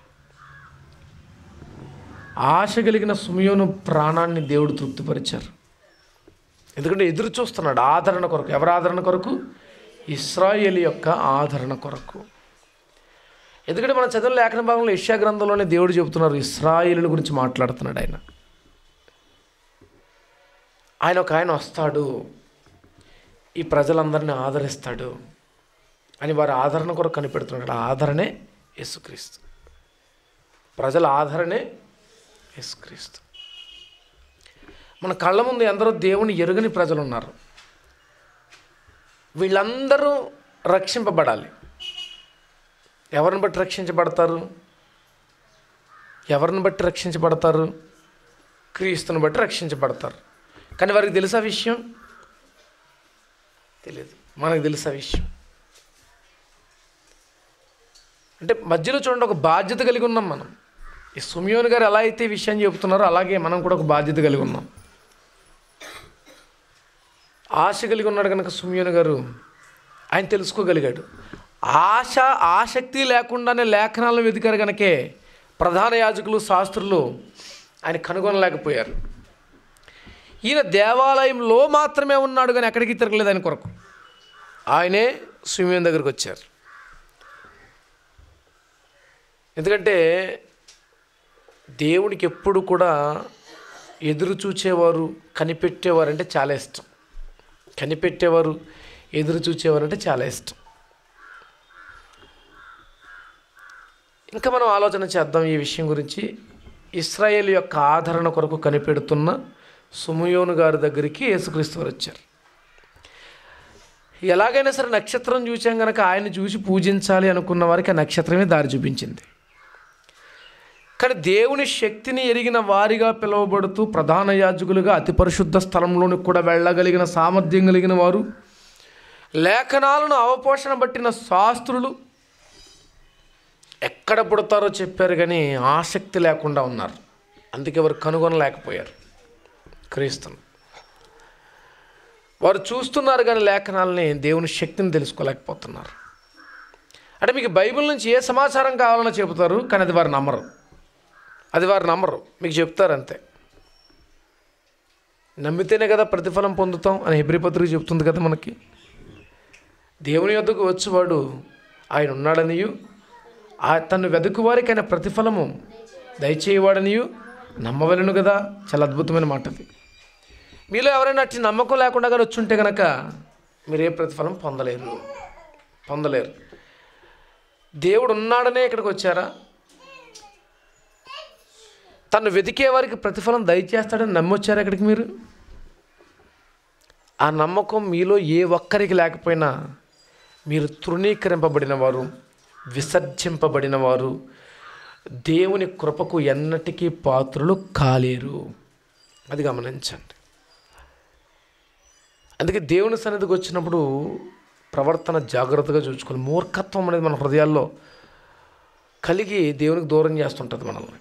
S1: ఆశ కలిగిన సుమయోను ప్రాణాన్ని దేవుడు తృప్తిపరిచారు ఎందుకంటే ఎదురు చూస్తున్నాడు ఆదరణ కొరకు ఎవరి ఆదరణ కొరకు ఇస్రాయేల్ యొక్క ఆదరణ కొరకు ఎందుకంటే మన చదువు లేఖన భాగంలో యెషయా గ్రంథంలోనే దేవుడు చెబుతున్నారు ఇస్రాయేలుల గురించి మాట్లాడుతున్నాడు ఆయన ఆయన ఒక ఆయన వస్తాడు ఈ ప్రజలందరినీ ఆదరిస్తాడు అని వారి ఆదరణ కొరకు కనిపెడుతున్నాడు ఆ ఆదరణే యేసుక్రీస్తు ప్రజల ఆదరణే యేసుక్రీస్తు మన కళ్ళ ముందు ఎందరో దేవుని ఎరుగని ప్రజలు ఉన్నారు వీళ్ళందరూ రక్షింపబడాలి ఎవరిని బట్టి రక్షించబడతారు ఎవరిని బట్టి రక్షించబడతారు క్రీస్తుని బట్టి రక్షించబడతారు కానీ వారికి తెలుసా విషయం తెలియదు మనకు తెలుసా విషయం అంటే మధ్యలో చూడండి ఒక బాధ్యత కలిగి ఉన్నాం మనం ఈ సుమియోని గారు ఎలా అయితే ఈ విషయం చెబుతున్నారో అలాగే మనం కూడా ఒక బాధ్యత కలిగి ఉన్నాం ఆశ కలిగి ఉన్నాడు కనుక సుమియోని గారు ఆయన తెలుసుకోగలిగాడు ఆశ ఆసక్తి లేకుండానే లేఖనాలను వెతికారు కనుకే ప్రధాన యాజకులు శాస్త్రులు ఆయన కనుగొనలేకపోయారు ఈయన దేవాలయంలో మాత్రమే ఉన్నాడు కానీ ఎక్కడికి తిరగలేదు ఆయన కొరకు ఆయనే సుమియోన్ దగ్గరికి వచ్చారు ఎందుకంటే దేవుడికి ఎప్పుడు కూడా ఎదురు చూచేవారు కనిపెట్టేవారు అంటే చాలా ఇష్టం కనిపెట్టేవారు ఎదురు చూచేవారు అంటే చాలా ఇష్టం ఇంకా మనం ఆలోచన చేద్దాం ఈ విషయం గురించి ఇస్రాయేల్ యొక్క ఆదరణ కొరకు కనిపెడుతున్న సుమయోను గారి దగ్గరికి యేసుక్రీస్తు వారు వచ్చారు ఎలాగైనా సరే నక్షత్రం చూసాం కనుక ఆయన చూసి పూజించాలి అనుకున్న వారికి ఆ నక్షత్రమే దారి చూపించింది కానీ దేవుని శక్తిని ఎరిగిన వారిగా పిలువబడుతూ ప్రధాన యాజకులుగా అతి పరిశుద్ధ స్థలంలోనికి కూడా వెళ్ళగలిగిన సామర్థ్యం కలిగిన వారు లేఖనాలను అవపోషణ పట్టిన శాస్త్రులు ఎక్కడ పుడతారో చెప్పారు కానీ ఆసక్తి లేకుండా ఉన్నారు అందుకే వారు కనుగొనలేకపోయారు క్రీస్తును వారు చూస్తున్నారు కానీ లేఖనాలని దేవుని శక్తిని తెలుసుకోలేకపోతున్నారు అంటే మీకు బైబిల్ నుంచి ఏ సమాచారం కావాలన్నా చెబుతారు కానీ అది వారు నమ్మరు అది వారు నమ్మరు మీకు చెప్తారు అంతే నమ్మితేనే కదా ప్రతిఫలం పొందుతాం అని హెబ్రి పత్రిక చెప్తుంది కదా మనకి దేవుని యొద్దకు వచ్చేవాడు ఆయన ఉన్నాడనియు ఆ తను వెతుకువారికి ఆయన ప్రతిఫలము దయచేయవాడనియు నమ్మవలను కదా చాలా అద్భుతమైన మాట అది మీలో ఎవరైనా అట్టి నమ్మకం లేకుండా కానీ వచ్చుంటే కనుక మీరు ఏ ప్రతిఫలం పొందలేరు పొందలేరు దేవుడు ఉన్నాడనే ఇక్కడికి వచ్చారా తను వెతికే వారికి ప్రతిఫలం దయచేస్తాడని నమ్మొచ్చారా ఇక్కడికి మీరు ఆ నమ్మకం మీలో ఏ ఒక్కరికి లేకపోయినా మీరు తృణీకరింపబడిన వారు విసర్జింపబడిన వారు దేవుని కృపకు ఎన్నటికీ పాత్రులు కాలేరు అది గమనించండి అందుకే దేవుని సన్నిధికి వచ్చినప్పుడు ప్రవర్తన జాగ్రత్తగా చూసుకోవాలి మూర్ఖత్వం అనేది మన హృదయాల్లో కలిగి దేవునికి దూరం చేస్తుంటుంది మనల్ని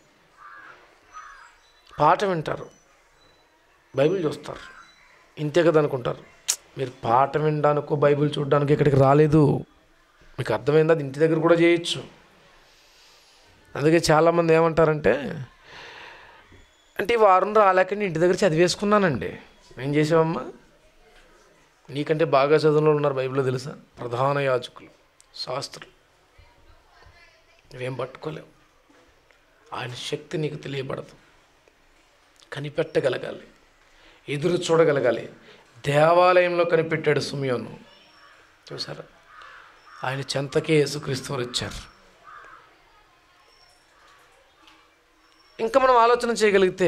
S1: పాట వింటారు బైబిల్ చూస్తారు ఇంతే కదా అనుకుంటారు మీరు పాట వినడానికో బైబిల్ చూడడానికి ఇక్కడికి రాలేదు మీకు అర్థమైంది అది ఇంటి దగ్గర కూడా చేయొచ్చు అందుకే చాలామంది ఏమంటారంటే అంటే ఈ వారం రాలేక నేను ఇంటి దగ్గర చదివేసుకున్నానండి ఏం చేసావమ్మా నీకంటే బాగా చదువులో ఉన్నారు బైబిల్లో తెలుసా ప్రధాన యాజకులు శాస్త్రులు నువ్వేం పట్టుకోలేవు ఆయన శక్తి నీకు తెలియబడదు కనిపెట్టగలగాలి ఎదురు చూడగలగాలి దేవాలయంలో కనిపెట్టాడు సుమియోను చూసారా ఆయన చెంతకే యేసుక్రీస్తు వారు వచ్చారు ఇంకా మనం ఆలోచన చేయగలిగితే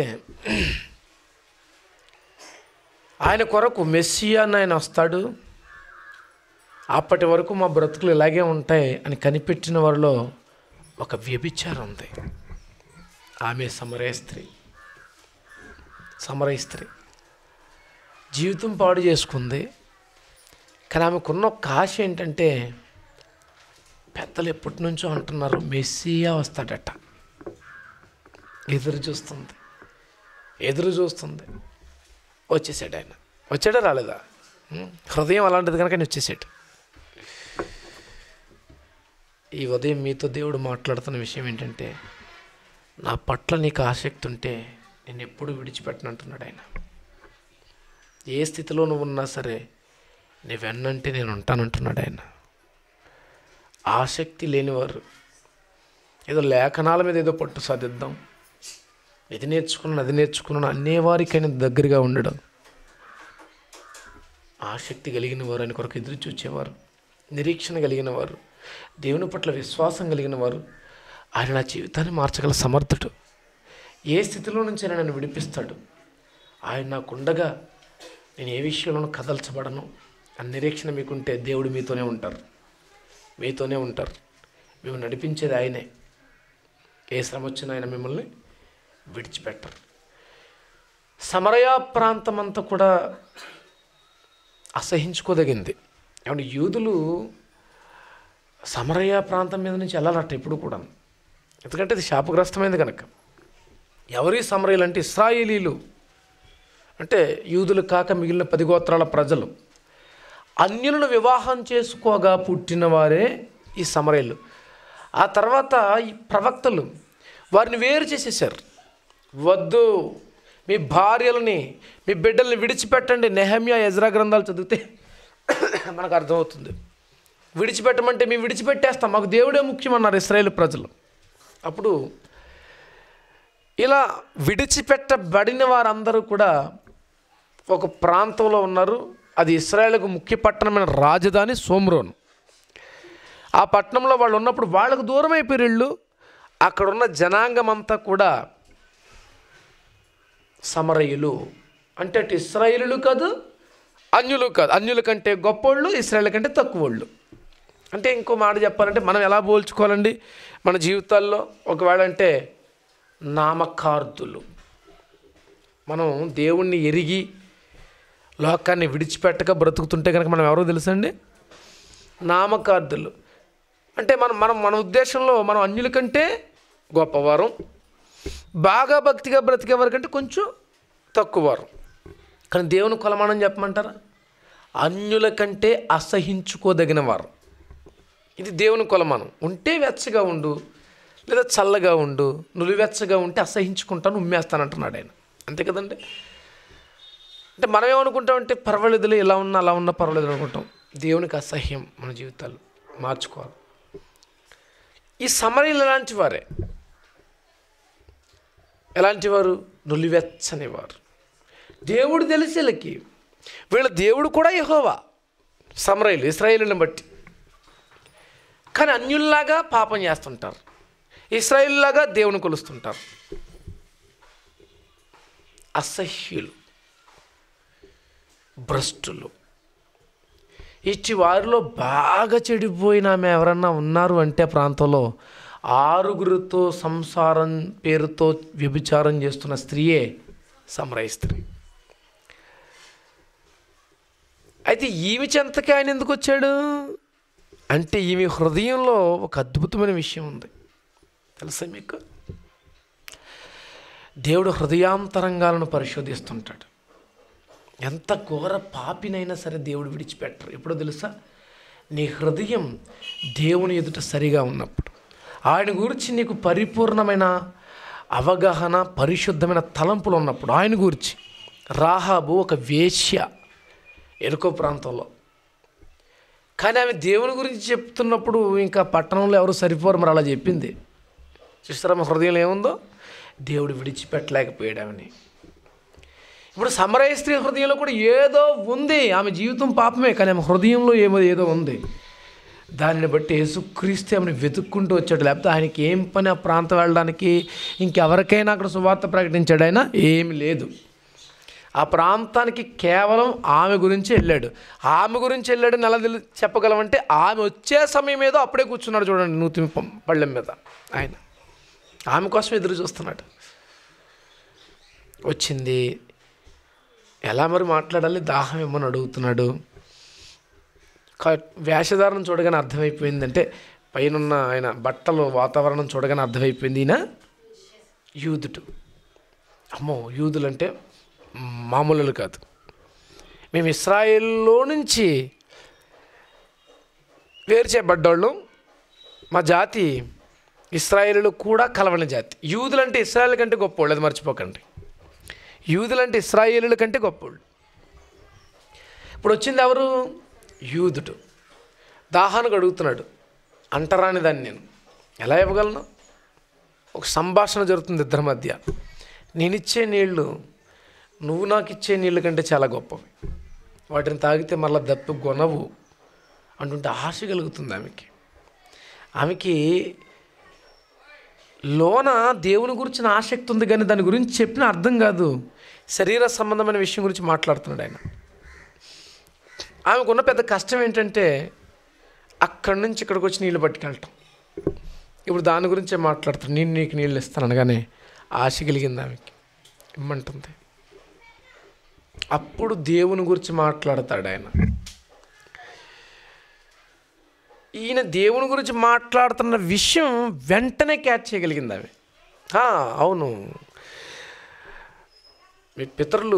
S1: ఆయన కొరకు మెస్సియా అని ఆయన వస్తాడు అప్పటి వరకు మా బ్రతుకులు ఇలాగే ఉంటాయి అని కనిపెట్టిన వారిలో ఒక వ్యభిచారం ఉంది ఆమె సమరయ స్త్రీ సమరయ స్త్రీ జీవితం పాడు చేసుకుంది కానీ ఆమెకున్న ఒక ఆశ ఏంటంటే పెద్దలు ఎప్పటి నుంచో అంటున్నారు మెస్సియా వస్తాడట ఎదురు చూస్తుంది ఎదురు చూస్తుంది వచ్చేసాడు ఆయన వచ్చాడా రాలేదా ఉం? హృదయం అలాంటిది కనుక ఆయన వచ్చేసాడు ఈ ఉదయం మీతో దేవుడు మాట్లాడుతున్న విషయం ఏంటంటే నా పట్ల నీకు ఆసక్తి ఉంటే నేను ఎప్పుడు విడిచిపెట్టనంటున్నాడు ఆయన ఏ స్థితిలో నువ్వు ఉన్నా సరే నీ వెన్నంటే నేను ఉంటానంటున్నాడు ఆయన ఆసక్తి లేనివారు ఏదో లేఖనాల మీద ఏదో పట్టు సాధిద్దాం ఇది నేర్చుకున్నాను అది నేర్చుకున్నాను అనేవారికైనా దగ్గరగా ఉండడం ఆసక్తి కలిగిన వారు ఆయన కొరకు ఎదురు చూచేవారు నిరీక్షణ కలిగిన వారు దేవుని పట్ల విశ్వాసం కలిగిన వారు ఆయన నా జీవితాన్ని మార్చగల సమర్థుడు ఏ స్థితిలో నుంచి ఆయన నన్ను విడిపిస్తాడు ఆయన నాకుండగా నేను ఏ విషయంలోనూ కదల్చబడను అని నిరీక్షణ మీకుంటే దేవుడు మీతోనే ఉంటారు మీతోనే ఉంటారు మేము నడిపించేది ఆయనే ఏ శ్రమ వచ్చినా ఆయన మిమ్మల్ని విడిచిపెట్టరు సమరయ ప్రాంతం అంతా కూడా అసహించుకోదగింది ఏమంటే యూదులు సమరయ ప్రాంతం మీద నుంచి వెళ్ళాలట ఇప్పుడు కూడా ఎందుకంటే ఇది శాపగ్రస్తమైంది కనుక ఎవరి సమరయులు అంటే ఇస్రాయేలీలు అంటే యూదులు కాక మిగిలిన పది గోత్రాల ప్రజలు అన్యులను వివాహం చేసుకోగా పుట్టిన వారే ఈ సమరయులు ఆ తర్వాత ఈ ప్రవక్తలు వారిని వేరు చేసేసారు వద్దు మీ భార్యలని మీ బిడ్డల్ని విడిచిపెట్టండి నెహమ్యా ఎజ్రా గ్రంథాలు చదివితే మనకు అర్థమవుతుంది విడిచిపెట్టమంటే మేము విడిచిపెట్టేస్తాం మాకు దేవుడే ముఖ్యమన్నారు ఇస్రాయేల్ ప్రజలు అప్పుడు ఇలా విడిచిపెట్టబడిన వారందరూ కూడా ఒక ప్రాంతంలో ఉన్నారు అది ఇస్రాయేల్కు ముఖ్య పట్టణమైన రాజధాని సోమ్రోన్ ఆ పట్టణంలో వాళ్ళు ఉన్నప్పుడు వాళ్ళకు దూరం అయిపోయారు వీళ్ళు అక్కడ ఉన్న జనాంగం అంతా కూడా సమరయులు అంటే అటు ఇస్రాయేలులు కాదు అన్యులు కాదు అన్యుల కంటే గొప్పోళ్ళు ఇస్రాయేల్ కంటే తక్కువోళ్ళు అంటే ఇంకో మాట చెప్పాలంటే మనం ఎలా పోల్చుకోవాలండి మన జీవితాల్లో ఒకవేళ అంటే నామకార్థులు మనం దేవుణ్ణి ఎరిగి లోకాన్ని విడిచిపెట్టక బ్రతుకుతుంటే కనుక మనం ఎవరో తెలుసండి నామకార్థులు అంటే మనం మనం మన ఉద్దేశంలో మనం అన్యుల కంటే గొప్పవారం బాగా భక్తిగా బ్రతికే వారికంటే కొంచెం తక్కువవారం కానీ దేవుని కొలమానం చెప్పమంటారా అన్యుల కంటే అసహించుకోదగిన వారు ఇది దేవుని కొలమానం ఉంటే వెచ్చగా ఉండు లేదా చల్లగా ఉండు నులివెచ్చగా ఉంటే అసహించుకుంటాను ఉమ్మేస్తానంటున్నాడు ఆయన అంతే కదండి అంటే మనం ఏమనుకుంటామంటే పర్వాలేదులే ఇలా ఉన్నా అలా ఉన్నా పర్వాలేదు అనుకుంటాం దేవునికి అసహ్యం మన జీవితాలు మార్చుకోవాలి ఈ సమరీలు ఎలాంటి వారే ఎలాంటి వారు నులివెచ్చని వారు దేవుడు తెలిసి వీళ్ళకి వీళ్ళ దేవుడు కూడా యెహోవా సమరయులు ఇస్రాయేలుని బట్టి కానీ అన్యుల్లాగా పాపం చేస్తుంటారు ఇస్రాయిల్లాగా దేవుని కొలుస్తుంటారు అసహ్యులు భ్రష్టులు ఇచ్చి వారిలో బాగా చెడిపోయిన ఆమె ఎవరన్నా ఉన్నారు అంటే ఆ ప్రాంతంలో ఆరుగురితో సంసారం పేరుతో వ్యభిచారం చేస్తున్న స్త్రీయే సమరయ స్త్రీ అయితే ఈమె చెంతకి ఆయన ఎందుకు వచ్చాడు అంటే ఈమె హృదయంలో ఒక అద్భుతమైన విషయం ఉంది తెలుసా మీకు దేవుడు హృదయాంతరంగాలను పరిశోధిస్తుంటాడు ఎంత ఘోర పాపినైనా సరే దేవుడు విడిచిపెట్టరు ఎప్పుడో తెలుసా నీ హృదయం దేవుని ఎదుట సరిగా ఉన్నప్పుడు ఆయన గురించి నీకు పరిపూర్ణమైన అవగాహన పరిశుద్ధమైన తలంపులు ఉన్నప్పుడు ఆయన గురించి రాహాబు ఒక వేశ్య ఎరుకో ప్రాంతంలో కానీ ఆమె దేవుని గురించి చెప్తున్నప్పుడు ఇంకా పట్టణంలో ఎవరు సరిపోరు మరి అలా చెప్పింది చూస్తారా మా హృదయంలో ఏముందో దేవుడు విడిచిపెట్టలేకపోయాడు ఆమెని ఇప్పుడు సమరయ స్త్రీ హృదయంలో కూడా ఏదో ఉంది ఆమె జీవితం పాపమే కానీ ఆమె హృదయంలో ఏమో ఏదో ఉంది దానిని బట్టి యేసుక్రీస్తు ఆమెను వెతుక్కుంటూ వచ్చాడు లేకపోతే ఆయనకి ఏం పని ఆ ప్రాంతం వెళ్ళడానికి ఇంకెవరికైనా అక్కడ సువార్త ప్రకటించాడు ఆయన ఏమి లేదు ఆ ప్రాంతానికి కేవలం ఆమె గురించి వెళ్ళాడు ఆమె గురించి వెళ్ళాడని ఎలా తెలు చెప్పగలమంటే ఆమె వచ్చే సమయం ఏదో అప్పుడే కూర్చున్నాడు చూడండి నూతి పం- పళ్ళెం మీద ఆయన ఆమె కోసం ఎదురు చూస్తున్నాడు వచ్చింది ఎలా మరి మాట్లాడాలి దాహం ఏమని అడుగుతున్నాడు క- వేషధారణం చూడగానే అర్థమైపోయిందంటే పైనున్న ఆయన బట్టలు వాతావరణం చూడగానే అర్థమైపోయింది ఈయన యూదుడు అమ్మో యూదులు అంటే మామూలు కాదు మేము ఇస్రాయేల్లో నుంచి వేరు చేయబడ్డోళ్ళు మా జాతి ఇస్రాయేలు కూడా కలవని జాతి యూదులు అంటే ఇస్రాయేల్ కంటే గొప్పోళ్ళు అది మర్చిపోకండి యూదులు అంటే ఇస్రాయేలుల కంటే గొప్పోళ్ళు ఇప్పుడు వచ్చింది ఎవరు యూదుడు దాహానికి అడుగుతున్నాడు అంటరాని దాన్ని నేను ఎలా ఇవ్వగలను ఒక సంభాషణ జరుగుతుంది ఇద్దరి మధ్య నేనిచ్చే నీళ్లు నువ్వు నాకు ఇచ్చే నీళ్ళ కంటే చాలా గొప్పవి వాటిని తాగితే మళ్ళీ దప్పి గొనవు అంటుంటే ఆశ కలుగుతుంది ఆమెకి ఆమెకి లోన దేవుని గురించిన ఆసక్తి ఉంది కానీ దాని గురించి చెప్పిన అర్థం కాదు శరీర సంబంధమైన విషయం గురించి మాట్లాడుతున్నాడు ఆయన ఆమెకున్న పెద్ద కష్టం ఏంటంటే అక్కడి నుంచి ఇక్కడికి వచ్చి నీళ్ళు పట్టుకెళ్ళటం ఇప్పుడు దాని గురించే మాట్లాడుతాను నేను నీకు నీళ్ళు ఇస్తాను అనగానే ఆశ కలిగింది ఆమెకి ఇమ్మంటుంది అప్పుడు దేవుని గురించి మాట్లాడతాడు ఆయన ఈయన దేవుని గురించి మాట్లాడుతున్న విషయం వెంటనే క్యాచ్ చేయగలిగింది ఆమె ఆ, అవును మీ పితరులు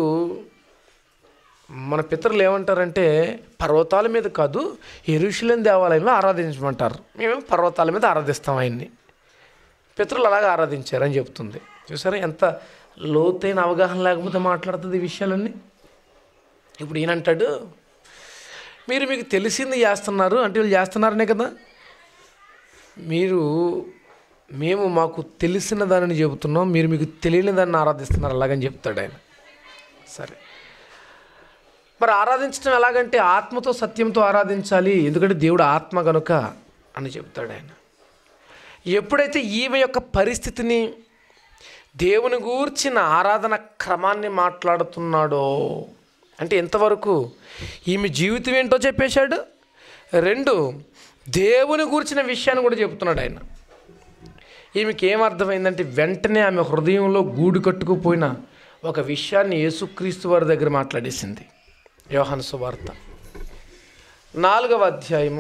S1: మన పితరులు ఏమంటారంటే పర్వతాల మీద కాదు ఎరుషులేం దేవాలయంలో ఆరాధించమంటారు మేము పర్వతాల మీద ఆరాధిస్తాం ఆయన్ని పితరులు అలాగే ఆరాధించారని చెప్తుంది చూసారా ఎంత లోతైన అవగాహన లేకపోతే మాట్లాడుతుంది ఈ విషయాలన్నీ ఇప్పుడు ఈయనంటాడు మీరు మీకు తెలిసింది చేస్తున్నారు అంటే వీళ్ళు చేస్తున్నారనే కదా మీరు మేము మాకు తెలిసిన దానిని చెబుతున్నాం మీరు మీకు తెలియని దాన్ని ఆరాధిస్తున్నారు అలాగని చెప్తాడు ఆయన సరే మరి ఆరాధించడం ఎలాగంటే ఆత్మతో సత్యంతో ఆరాధించాలి ఎందుకంటే దేవుడు ఆత్మ గనుక అని చెప్తాడు ఆయన ఎప్పుడైతే ఈమె యొక్క పరిస్థితిని దేవుని గూర్చిన ఆరాధన క్రమాన్ని మాట్లాడుతున్నాడో అంటే ఎంతవరకు ఈమె జీవితం ఏంటో చెప్పేశాడు రెండు దేవుని గూర్చిన విషయాన్ని కూడా చెప్తున్నాడు ఆయన ఈమెకి ఏమర్థమైందంటే వెంటనే ఆమె హృదయంలో గూడు కట్టుకుపోయిన ఒక విషయాన్ని యేసుక్రీస్తు వారి దగ్గర మాట్లాడేసింది యోహాను సువార్త నాలుగవ అధ్యాయము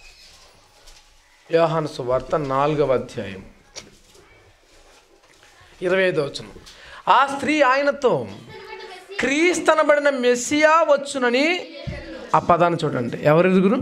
S1: యోహాను సువార్త నాలుగవ అధ్యాయం ఇరవై ఐదో వచనం ఆ స్త్రీ ఆయనతో క్రీస్తనబడిన మెస్సియా వచ్చునని ఆ పదాన్ని చూడండి ఎవరు ఎరుగును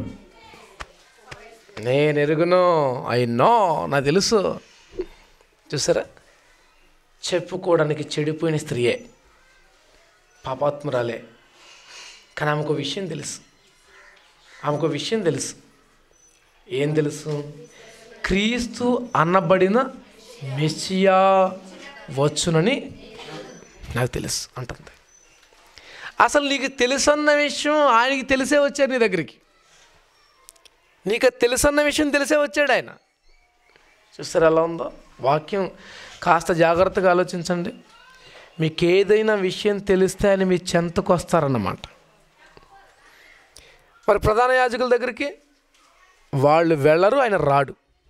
S1: నేను ఎరుగును ఐ నో నాకు తెలుసు చూసారా చెప్పుకోవడానికి చెడిపోయిన స్త్రీయే పాపాత్మురాలే కానీ ఆమెకు ఒక విషయం తెలుసు ఆమెకు ఒక విషయం తెలుసు ఏం తెలుసు క్రీస్తు అన్నబడిన మెస్సియా వచ్చునని నాకు తెలుసు అంటుంది అసలు నీకు తెలుసు అన్న విషయం ఆయనకి తెలిసే వచ్చారు నీ దగ్గరికి నీకు అది తెలుసన్న విషయం తెలిసే వచ్చాడు ఆయన చూస్తారు ఎలా ఉందో వాక్యం కాస్త జాగ్రత్తగా ఆలోచించండి మీకు ఏదైనా విషయం తెలిస్తే అని మీ చెంతకు వస్తారన్నమాట మరి ప్రధాన యాజకుల దగ్గరికి వాళ్ళు వెళ్ళరు ఆయన రాడు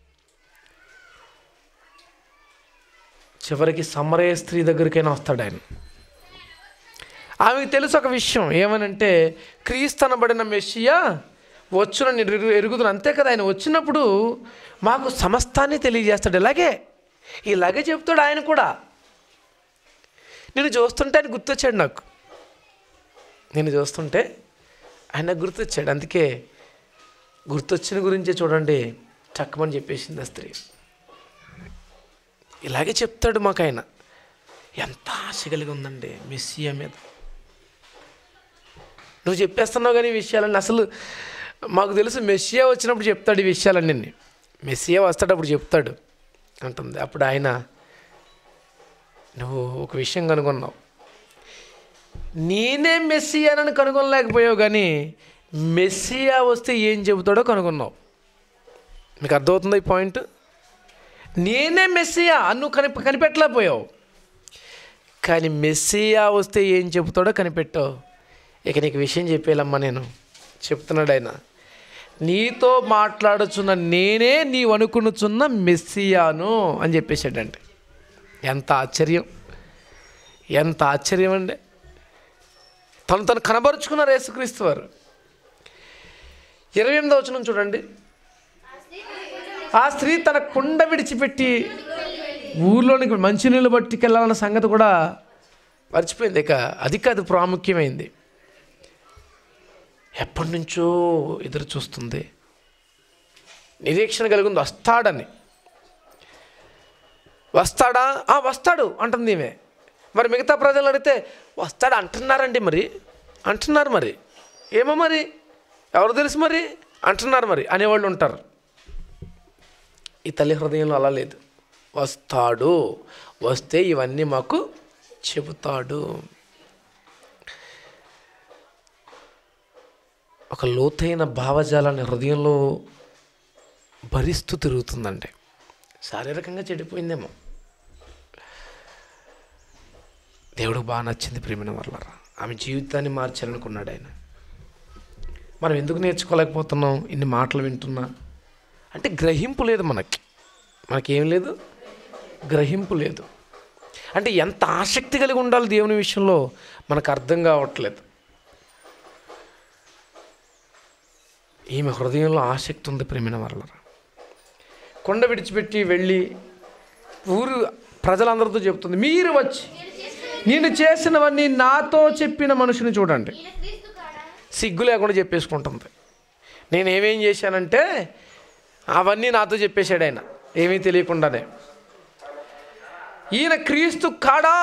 S1: చివరికి సమరయ స్త్రీ దగ్గరికైనా వస్తాడు ఆయన ఆమెకు తెలుసు ఒక విషయం ఏమనంటే క్రీస్తనబడిన మెస్సియా వచ్చున నేను ఎరుగు ఎరుగుదును అంతే కదా ఆయన వచ్చినప్పుడు మాకు సమస్తాన్ని తెలియజేస్తాడు ఇలాగే ఇలాగే చెప్తాడు ఆయన కూడా నేను చూస్తుంటే ఆయన గుర్తొచ్చాడు నాకు నేను చూస్తుంటే ఆయన నాకు గుర్తొచ్చాడు అందుకే గుర్తొచ్చిన గురించే చూడండి చక్కమని చెప్పేసింది ఆ స్త్రీ ఇలాగే చెప్తాడు మాకు ఆయన ఎంత ఆశ కలిగి ఉందండి మెస్సియా మీద నువ్వు చెప్పేస్తున్నావు కానీ ఈ విషయాలన్నీ అసలు మాకు తెలుసు మెస్సియా వచ్చినప్పుడు చెప్తాడు ఈ విషయాలన్నీ మెస్సియా వస్తాడప్పుడు చెప్తాడు అంటుంది అప్పుడు ఆయన నువ్వు ఒక విషయం కనుగొన్నావు నేనే మెస్సియానని కనుగొనలేకపోయావు కానీ మెస్సియా వస్తే ఏం చెబుతాడో కనుగొన్నావు మీకు అర్థమవుతుందా ఈ పాయింట్ నేనే మెస్సియా నువ్వు కని కనిపెట్టలేకపోయావు కానీ మెస్సియా వస్తే ఏం చెబుతాడో కనిపెట్టావు ఇక నీకు విషయం చెప్పేలమ్మా నేను చెప్తున్నాడు ఆయన నీతో మాట్లాడుచున్న నేనే నీవు అనుకునుచున్న మెస్సియాను అని చెప్పేశాడండి ఎంత ఆశ్చర్యం ఎంత ఆశ్చర్యం అండి తను తను కనబరుచుకున్నారు యేసుక్రీస్తు వారు ఇరవై ఎనిమిదో వచనం చూడండి ఆ స్త్రీ తన కుండ విడిచిపెట్టి ఊర్లోనికి మంచినీళ్ళు పట్టుకెళ్ళాలన్న సంగతి కూడా మర్చిపోయింది ఇక అది కాదు ప్రాముఖ్యమైంది ఎప్పటి నుంచో ఎదురు చూస్తుంది నిరీక్షణ కలిగి ఉంది వస్తాడని వస్తాడా ఆ వస్తాడు అంటుంది ఈమె మరి మిగతా ప్రజలు అడిగితే వస్తాడు అంటున్నారండి మరి అంటున్నారు మరి ఏమో మరి ఎవరు తెలుసు మరి అంటున్నారు మరి అనేవాళ్ళు ఉంటారు ఈ తల్లి హృదయంలో అలా లేదు వస్తాడు వస్తే ఇవన్నీ మాకు చెబుతాడు ఒక లోతైన భావజాలాన్ని హృదయంలో భరిస్తూ తిరుగుతుందండి శారీరకంగా చెడిపోయిందేమో దేవుడికి బాగా నచ్చింది ప్రేమిన వల్ల ఆమె జీవితాన్ని మార్చాలనుకున్నాడు ఆయన మనం ఎందుకు నేర్చుకోలేకపోతున్నాం ఇన్ని మాటలు వింటున్నా అంటే గ్రహింపు లేదు మనకి మనకేం లేదు గ్రహింపు లేదు అంటే ఎంత ఆసక్తి కలిగి ఉండాలి దేవుని విషయంలో మనకు అర్థం కావట్లేదు ఈమె హృదయంలో ఆసక్తి ఉంది ప్రేమిన వల్ల కొండ విడిచిపెట్టి వెళ్ళి ఊరు ప్రజలందరితో చెప్తుంది మీరు వచ్చి నేను చేసినవన్నీ నాతో చెప్పిన మనుషుని చూడండి సిగ్గు లేకుండా చెప్పేసుకుంటుంది నేను ఏమేం చేశానంటే అవన్నీ నాతో చెప్పేశాడు ఆయన ఏమీ తెలియకుండానే ఈయన క్రీస్తు కాడా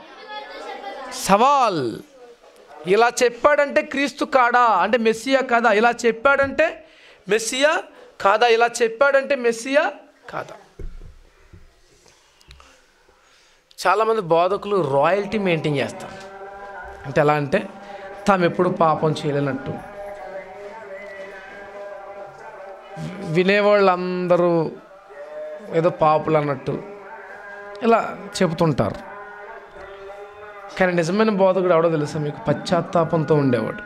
S1: సవాల్ ఇలా చెప్పాడంటే క్రీస్తు కాడా అంటే మెస్సియా కాదా ఇలా చెప్పాడంటే మెస్సియా కాదా ఇలా చెప్పాడంటే మెస్సియా కాదా చాలామంది బోధకులు రాయల్టీ మెయింటైన్ చేస్తారు అంటే ఎలా అంటే తాము ఎప్పుడు పాపం చేయలేనట్టు వినేవాళ్ళందరూ ఏదో పాపులు అన్నట్టు ఇలా చెబుతుంటారు కానీ నిజమైన బోధకుడు ఎవడో తెలుసా మీకు పశ్చాత్తాపంతో ఉండేవాడు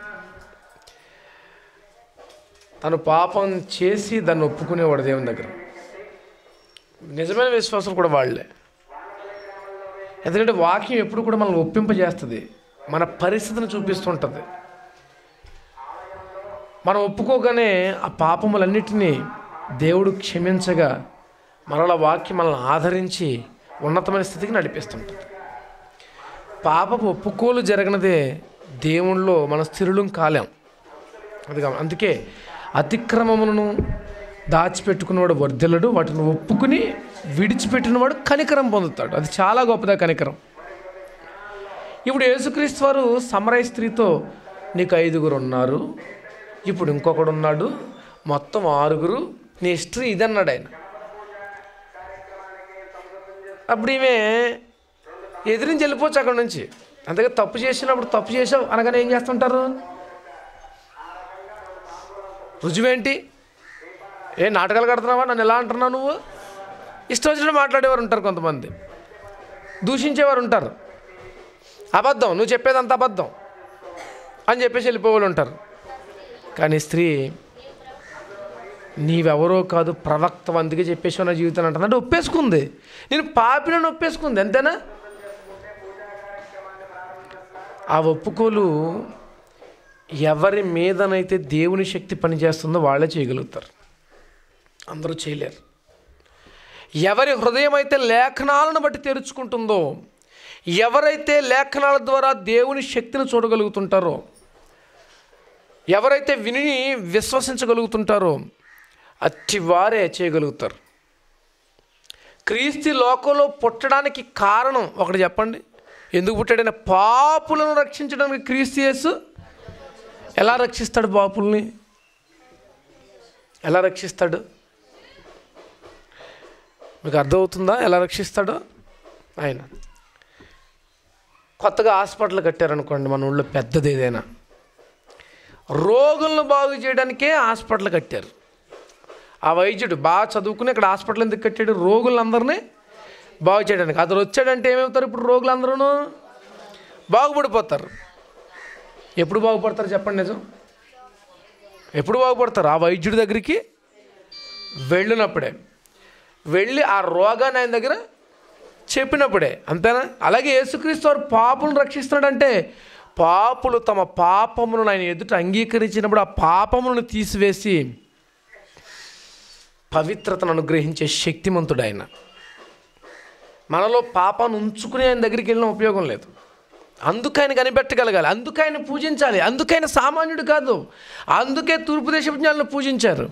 S1: తను పాపం చేసి దాన్ని ఒప్పుకునేవాడు దేవుని దగ్గర నిజమైన విశ్వాసం కూడా వాళ్ళే ఎందుకంటే వాక్యం ఎప్పుడు కూడా మనల్ని ఒప్పింపజేస్తుంది మన పరిస్థితిని చూపిస్తుంటుంది మనం ఒప్పుకోగానే ఆ పాపములన్నిటినీ దేవుడు క్షమించగా మరలా వాక్యం మనల్ని ఆదరించి ఉన్నతమైన స్థితికి నడిపిస్తుంటుంది పాపపు ఒప్పుకోలు జరగనదే దేవుణ్ణిలో మన స్థిరులం కాలేం అది కా- అందుకే అతిక్రమములను దాచిపెట్టుకున్నవాడు వర్ధిల్లడు వాటిని ఒప్పుకుని విడిచిపెట్టినవాడు కనికరం పొందుతాడు అది చాలా గొప్పదా కనికరం ఇప్పుడు యేసుక్రీస్తు వారు సమరయ స్త్రీతో నీకు ఐదుగురు ఉన్నారు ఇప్పుడు ఇంకొకడు ఉన్నాడు మొత్తం ఆరుగురు నీ హిస్టరీ ఇదన్నాడు ఆయన అప్పుడు ఈమె ఎదిరించి వెళ్ళిపోవచ్చు అక్కడ నుంచి అంతగా తప్పు చేసినప్పుడు తప్పు చేసావు అనగానే ఏం చేస్తుంటారు రుజువేంటి ఏ నాటకాలు కడుతున్నావా నన్ను ఎలా అంటున్నావు నువ్వు ఇష్టం వచ్చినట్టు మాట్లాడేవారు ఉంటారు కొంతమంది దూషించేవారు ఉంటారు అబద్ధం నువ్వు చెప్పేది అంత అబద్ధం అని చెప్పేసి వెళ్ళిపోవాలి ఉంటారు కానీ స్త్రీ నీవెవరో కాదు ప్రవక్త అందుకే చెప్పేసి నా జీవితాన్ని అంటుంది అంటే ఒప్పేసుకుంది నేను పాపినని ఒప్పేసుకుంది అంతేనా ఆ ఒప్పుకోలు ఎవరి మీదనైతే దేవుని శక్తి పనిచేస్తుందో వాళ్ళే చేయగలుగుతారు అందరూ చేయలేరు ఎవరి హృదయం అయితే లేఖనాలను బట్టి తెరుచుకుంటుందో ఎవరైతే లేఖనాల ద్వారా దేవుని శక్తిని చూడగలుగుతుంటారో ఎవరైతే విని విశ్వసించగలుగుతుంటారో అట్టి వారే చేయగలుగుతారు క్రీస్తు లోకంలో పుట్టడానికి కారణం ఒకటి చెప్పండి ఎందుకు పుట్టాడైనా పాపులను రక్షించడానికి క్రీస్తు యేసు ఎలా రక్షిస్తాడు పాపుల్ని ఎలా రక్షిస్తాడు మీకు అర్థమవుతుందా ఎలా రక్షిస్తాడో ఆయన కొత్తగా హాస్పిటల్ కట్టారనుకోండి మన ఊళ్ళో పెద్దది ఏదైనా రోగులను బాగు చేయడానికే హాస్పిటల్ కట్టారు ఆ వైద్యుడు బాగా చదువుకుని ఇక్కడ హాస్పిటల్ ఎందుకు కట్టాడు రోగులందరినీ బాగు చేయడానికి అతను వచ్చాడంటే ఏమవుతారు ఇప్పుడు రోగులందరూ బాగుపడిపోతారు ఎప్పుడు బాగుపడతారు చెప్పండి నిజం ఎప్పుడు బాగుపడతారు ఆ వైద్యుడి దగ్గరికి వెళ్ళినప్పుడే వెళ్ళి ఆ రోగాన్ని ఆయన దగ్గర చెప్పినప్పుడే అంతేనా అలాగే యేసుక్రీస్తు వారు పాపులను రక్షిస్తున్నాడంటే పాపులు తమ పాపములను ఆయన ఎదుట అంగీకరించినప్పుడు ఆ పాపములను తీసివేసి పవిత్రతను అనుగ్రహించే శక్తిమంతుడు ఆయన మనలో పాపాన్ని ఉంచుకుని ఆయన దగ్గరికి వెళ్ళిన ఉపయోగం లేదు అందుకు ఆయన కనిపెట్టగలగాలి అందుకు ఆయన పూజించాలి అందుకైన సామాన్యుడు కాదు అందుకే తూర్పు దేశపు జ్ఞానులు పూజించారు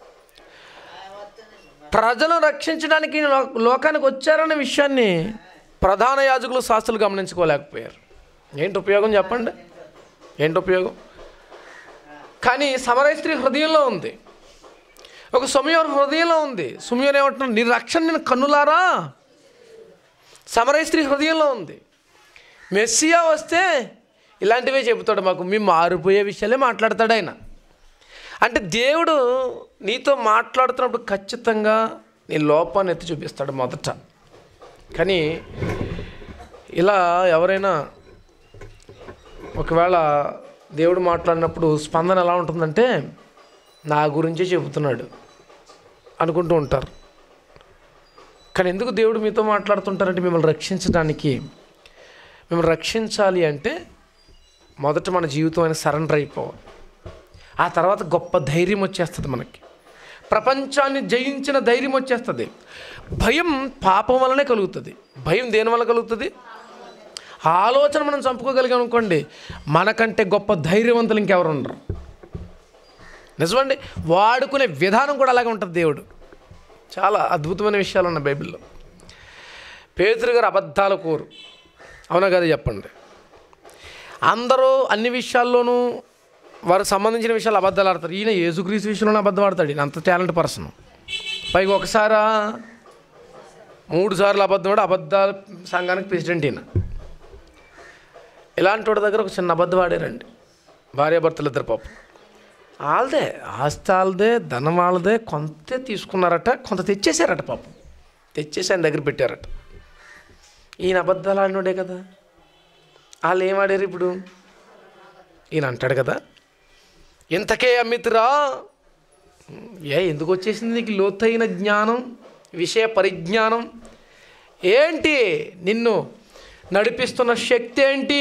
S1: ప్రజలను రక్షించడానికి ఈయన లో- లోకానికి వచ్చారనే విషయాన్ని ప్రధాన యాజకులు శాస్త్రులు గమనించుకోలేకపోయారు ఏంటి ఉపయోగం చెప్పండి ఏంటి ఉపయోగం కానీ సమరయ స్త్రీ హృదయంలో ఉంది ఒక సుమయోన్ హృదయంలో ఉంది సుమయోన్ ఏమంటున్నాడు నీ రక్షణ నేను కన్నులారా సమరయ స్త్రీ హృదయంలో ఉంది మెస్సియా వస్తే ఇలాంటివే చెబుతాడు మాకు మేము మారిపోయే విషయాలే మాట్లాడతాడు ఆయన అంటే దేవుడు నీతో మాట్లాడుతున్నప్పుడు ఖచ్చితంగా నీ లోపాన్ని ఎత్తి చూపిస్తాడు మొదట కానీ ఇలా ఎవరైనా ఒకవేళ దేవుడు మాట్లాడినప్పుడు స్పందన ఎలా ఉంటుందంటే నా గురించే చెబుతున్నాడు అనుకుంటూ ఉంటారు కానీ ఎందుకు దేవుడు మీతో మాట్లాడుతుంటారంటే మిమ్మల్ని రక్షించడానికి మిమ్మల్ని రక్షించాలి అంటే మొదట మన జీవితం ఆయన సరెండర్ అయిపోవాలి ఆ తర్వాత గొప్ప ధైర్యం వచ్చేస్తుంది మనకి ప్రపంచాన్ని జయించిన ధైర్యం వచ్చేస్తుంది భయం పాపం వల్లనే కలుగుతుంది భయం దేని వల్ల కలుగుతుంది ఆ ఆలోచన మనం చంపుకోగలిగాం అనుకోండి మనకంటే గొప్ప ధైర్యవంతులు ఇంకెవరు ఉండరు నిజమండి వాడుకునే విధానం కూడా అలాగే ఉంటుంది దేవుడు చాలా అద్భుతమైన విషయాలు ఉన్నాయి బైబిల్లో పేతురు గారు అబద్ధాల కోరు అవునా కదా చెప్పండి అందరూ అన్ని విషయాల్లోనూ వారికి సంబంధించిన విషయాలు అబద్ధాలు ఆడతారు ఈయన యేసుక్రీస్తు విషయంలోనే అబద్ధం ఆడతాడు ఈయన అంత టాలెంట్ పర్సన్ పైగా ఒకసారా మూడు సార్లు అబద్ధం ఆడి అబద్ధాల సంఘానికి ప్రెసిడెంట్ ఈయన ఇలాంటి వాడి దగ్గర ఒక చిన్న అబద్ధం ఆడారండి భార్యాభర్తలు ఇద్దరు పాపం వాళ్ళదే ఆస్తి వాళ్ళదే ధనం వాళ్ళదే కొంత తీసుకున్నారట కొంత తెచ్చేశారట పాపం తెచ్చేసి ఆయన దగ్గర పెట్టారట ఈయన అబద్ధాలు ఆడినోడే కదా వాళ్ళు ఏం ఆడారు ఇప్పుడు ఈయన అంటాడు కదా ఇంతకే అమ్మితురా ఏ ఎందుకు వచ్చేసింది నీకు లోతైన జ్ఞానం విషయ పరిజ్ఞానం ఏంటి నిన్ను నడిపిస్తున్న శక్తి ఏంటి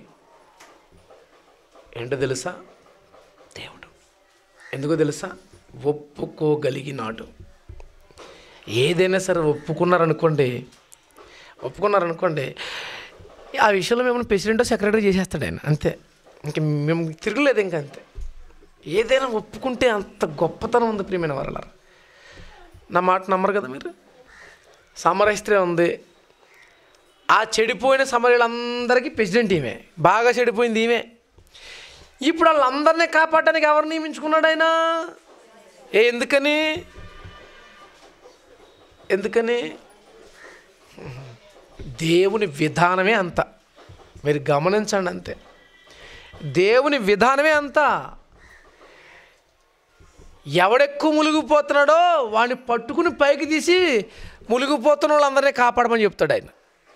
S1: ఏంటో తెలుసా దేవుడు ఎందుకో తెలుసా ఒప్పుకోగలిగినాడు ఏదైనా సరే ఒప్పుకున్నారనుకోండి ఒప్పుకున్నారనుకోండి ఆ విషయంలో మిమ్మల్ని ప్రెసిడెంట్ సెక్రటరీ చేసేస్తాడు ఆయన అంతే ఇంక మేము తిరగలేదు ఇంకా అంతే ఏదైనా ఒప్పుకుంటే అంత గొప్పతనం ఉంది ప్రియమైన వాళ్ళ నా మాట నమ్మరు కదా మీరు సమరస్త్రీ ఉంది ఆ చెడిపోయిన సమరయులందరికీ ప్రెసిడెంట్ ఈమె బాగా చెడిపోయింది ఈమె ఇప్పుడు వాళ్ళందరినీ కాపాడడానికి ఎవరు నియమించుకున్నాడు ఆయన ఏ ఎందుకని ఎందుకని దేవుని విధానమే అంత మీరు గమనించండి అంతే దేవుని విధానమే అంతా ఎవడెక్కువ మునిగిపోతున్నాడో వాడిని పట్టుకుని పైకి తీసి మునిగిపోతున్న వాళ్ళందరినీ కాపాడమని చెప్తాడు ఆయన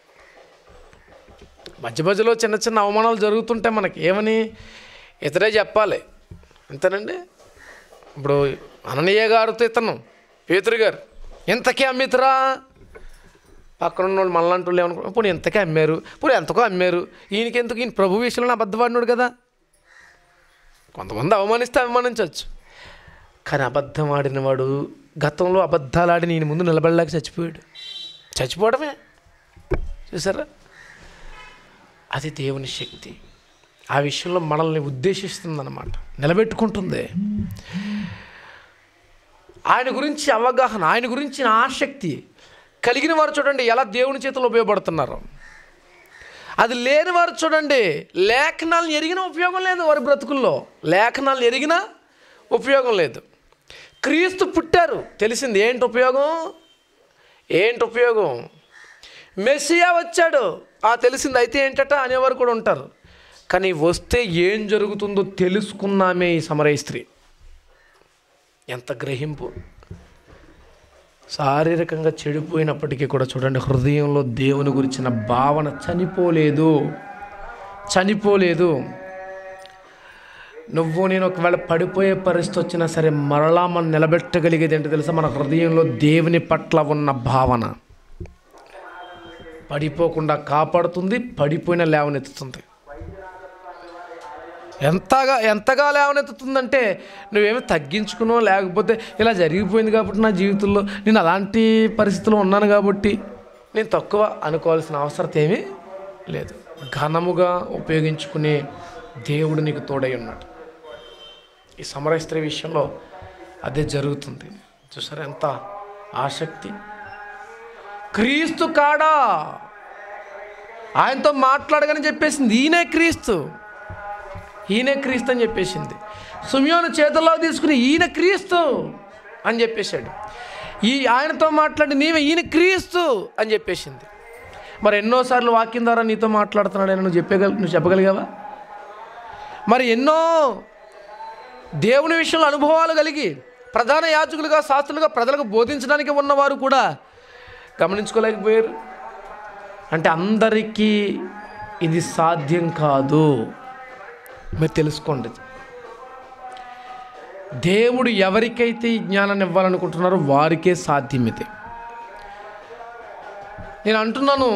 S1: మధ్య మధ్యలో చిన్న చిన్న అవమానాలు జరుగుతుంటే మనకి ఏమని ఇతరే చెప్పాలి అంతేనండి ఇప్పుడు అననీయ గారితో ఇతను పేతురు గారు ఇంతకీ అమ్మితురా పక్కన ఉన్న వాళ్ళు మనలాంటి వాళ్ళు ఏమనుకో పోనీ ఇంతకే అమ్మారు పోనీ ఎంతకో అమ్మారు ఈయనకి ఎందుకు ఈయన ప్రభు విషయంలో అబద్ధపడినాడు కదా కొంతమంది అవమానిస్తే అవమానించవచ్చు కానీ అబద్ధం ఆడినవాడు గతంలో అబద్ధాలు ఆడిన ఈయన ముందు నిలబడలేక చచ్చిపోయాడు చచ్చిపోవడమే చూసారా అది దేవుని శక్తి ఆ విషయంలో మనల్ని ఉద్దేశిస్తుందన్నమాట నిలబెట్టుకుంటుంది ఆయన గురించి అవగాహన ఆయన గురించి ఆసక్తి కలిగిన వారు చూడండి ఎలా దేవుని చేతిలో ఉపయోగపడుతున్నారు అది లేని వారు చూడండి లేఖనాలను ఎరిగిన ఉపయోగం లేదు వారి బ్రతుకుల్లో లేఖనాలను ఎరిగిన ఉపయోగం లేదు క్రీస్తు పుట్టారు తెలిసింది ఏంటి ఉపయోగం ఏంటి ఉపయోగం మెస్సియా వచ్చాడు ఆ తెలిసింది అయితే ఏంటట అనేవారు కూడా ఉంటారు కానీ వస్తే ఏం జరుగుతుందో తెలుసుకున్నామే ఈ సమరయ స్త్రీ ఎంత గ్రహింపు శారీరకంగా చెడిపోయినప్పటికీ కూడా చూడండి హృదయంలో దేవుని గురించిన భావన చనిపోలేదు చనిపోలేదు నువ్వు నేను ఒకవేళ పడిపోయే పరిస్థితి వచ్చినా సరే మరలా మనం నిలబెట్టగలిగేది ఏంటో తెలుసా మన హృదయంలో దేవుని పట్ల ఉన్న భావన పడిపోకుండా కాపాడుతుంది పడిపోయిన లేవనెత్తుతుంది ఎంతగా ఎంతగా లేవనెత్తుతుందంటే నువ్వేమీ తగ్గించుకునో లేకపోతే ఇలా జరిగిపోయింది కాబట్టి నా జీవితంలో నేను అలాంటి పరిస్థితిలో ఉన్నాను కాబట్టి నేను తక్కువ అనుకోవాల్సిన అవసరం ఏమీ లేదు ఘనముగా ఉపయోగించుకునే దేవుడు నీకు తోడై ఉన్నాడు ఈ సమరయ స్త్రీ విషయంలో అదే జరుగుతుంది చూసారా ఎంత ఆసక్తి క్రీస్తు కాడా ఆయనతో మాట్లాడగానే చెప్పేసింది ఈయనే క్రీస్తు ఈయనే క్రీస్తు అని చెప్పేసింది సుమియోను చేతుల్లో తీసుకుని ఈయన క్రీస్తు అని చెప్పేశాడు ఈ ఆయనతో మాట్లాడి నీవే ఈయన క్రీస్తు అని చెప్పేసింది మరి ఎన్నోసార్లు వాక్యం ద్వారా నీతో మాట్లాడుతున్నాడని నువ్వు చెప్పగల నువ్వు చెప్పగలిగావా మరి ఎన్నో దేవుని విషయంలో అనుభవాలు కలిగి ప్రధాన యాజకులుగా శాస్త్రులుగా ప్రజలకు బోధించడానికి ఉన్నవారు కూడా గమనించుకోలేకపోయారు అంటే అందరికీ ఇది సాధ్యం కాదు మీరు తెలుసుకోండి దేవుడు ఎవరికైతే ఈ జ్ఞానాన్ని ఇవ్వాలనుకుంటున్నారో వారికే సాధ్యం ఇది నేను అంటున్నాను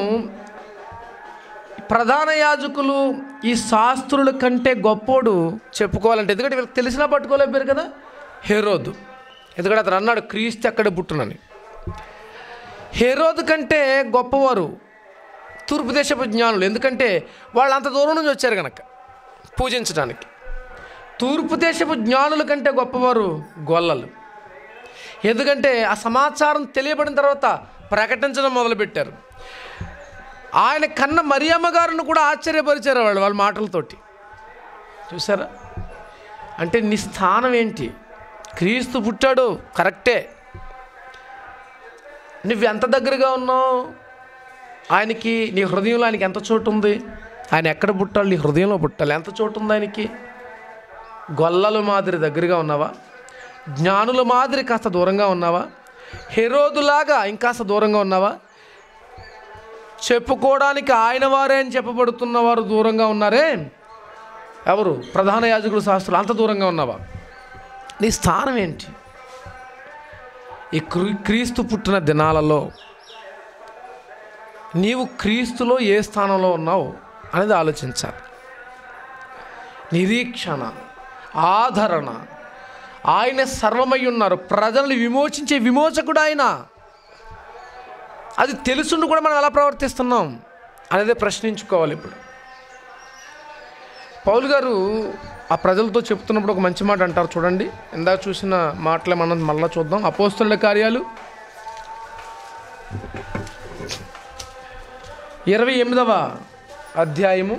S1: ప్రధాన యాజకులు ఈ శాస్త్రుల కంటే గొప్పోడు చెప్పుకోవాలంటే ఎందుకంటే వీళ్ళకి తెలిసినా పట్టుకోలేకపోయారు కదా హెరోదు ఎందుకంటే అతను అన్నాడు క్రీస్తు ఎక్కడ పుట్టునని హెరోదు కంటే గొప్పవారు తూర్పు దేశపు జ్ఞానులు ఎందుకంటే వాళ్ళు అంత దూరం నుంచి వచ్చారు కనుక పూజించడానికి తూర్పు దేశపు జ్ఞానుల కంటే గొప్పవారు గొల్లలు ఎందుకంటే ఆ సమాచారం తెలియబడిన తర్వాత ప్రకటించడం మొదలుపెట్టారు ఆయన కన్న మరియమ్మ గారిని కూడా ఆశ్చర్యపరిచారు వాళ్ళు వాళ్ళ మాటలతోటి చూసారా అంటే నీ స్థానం ఏంటి క్రీస్తు పుట్టాడు కరెక్టే నువ్వు ఎంత దగ్గరగా ఉన్నావు ఆయనకి నీ హృదయంలో ఆయనకి ఎంత చోటు ఉంది ఆయన ఎక్కడ పుట్టాలి నీ హృదయంలో పుట్టాలి ఎంత చోటు ఉంది ఆయనకి గొల్లల మాదిరి దగ్గరగా ఉన్నావా జ్ఞానుల మాదిరి కాస్త దూరంగా ఉన్నావా హెరోదులాగా ఇంకాస్త దూరంగా ఉన్నావా చెప్పుకోవడానికి ఆయన వారే అని చెప్పబడుతున్న వారు దూరంగా ఉన్నారే ఎవరు ప్రధాన యాజకుడు శాస్త్రులు అంత దూరంగా ఉన్నావా నీ స్థానం ఏంటి ఈ క్రీ- క్రీస్తు పుట్టిన దినాలలో నీవు క్రీస్తులో ఏ స్థానంలో ఉన్నావు అనేది ఆలోచించాలి నిరీక్షణ ఆదరణ ఆయన సర్వమై ఉన్నారు ప్రజల్ని విమోచించే విమోచకుడు ఆయన అది తెలుసుండి కూడా మనం ఎలా ప్రవర్తిస్తున్నాం అనేది ప్రశ్నించుకోవాలి ఇప్పుడు పౌలు గారు ఆ ప్రజలతో చెప్తున్నప్పుడు ఒక మంచి మాట అంటారు చూడండి ఇందాక చూసిన మాటలే మనం మళ్ళీ చూద్దాం అపోస్తుల కార్యాలు ఇరవై ఎనిమిదవ అధ్యాయము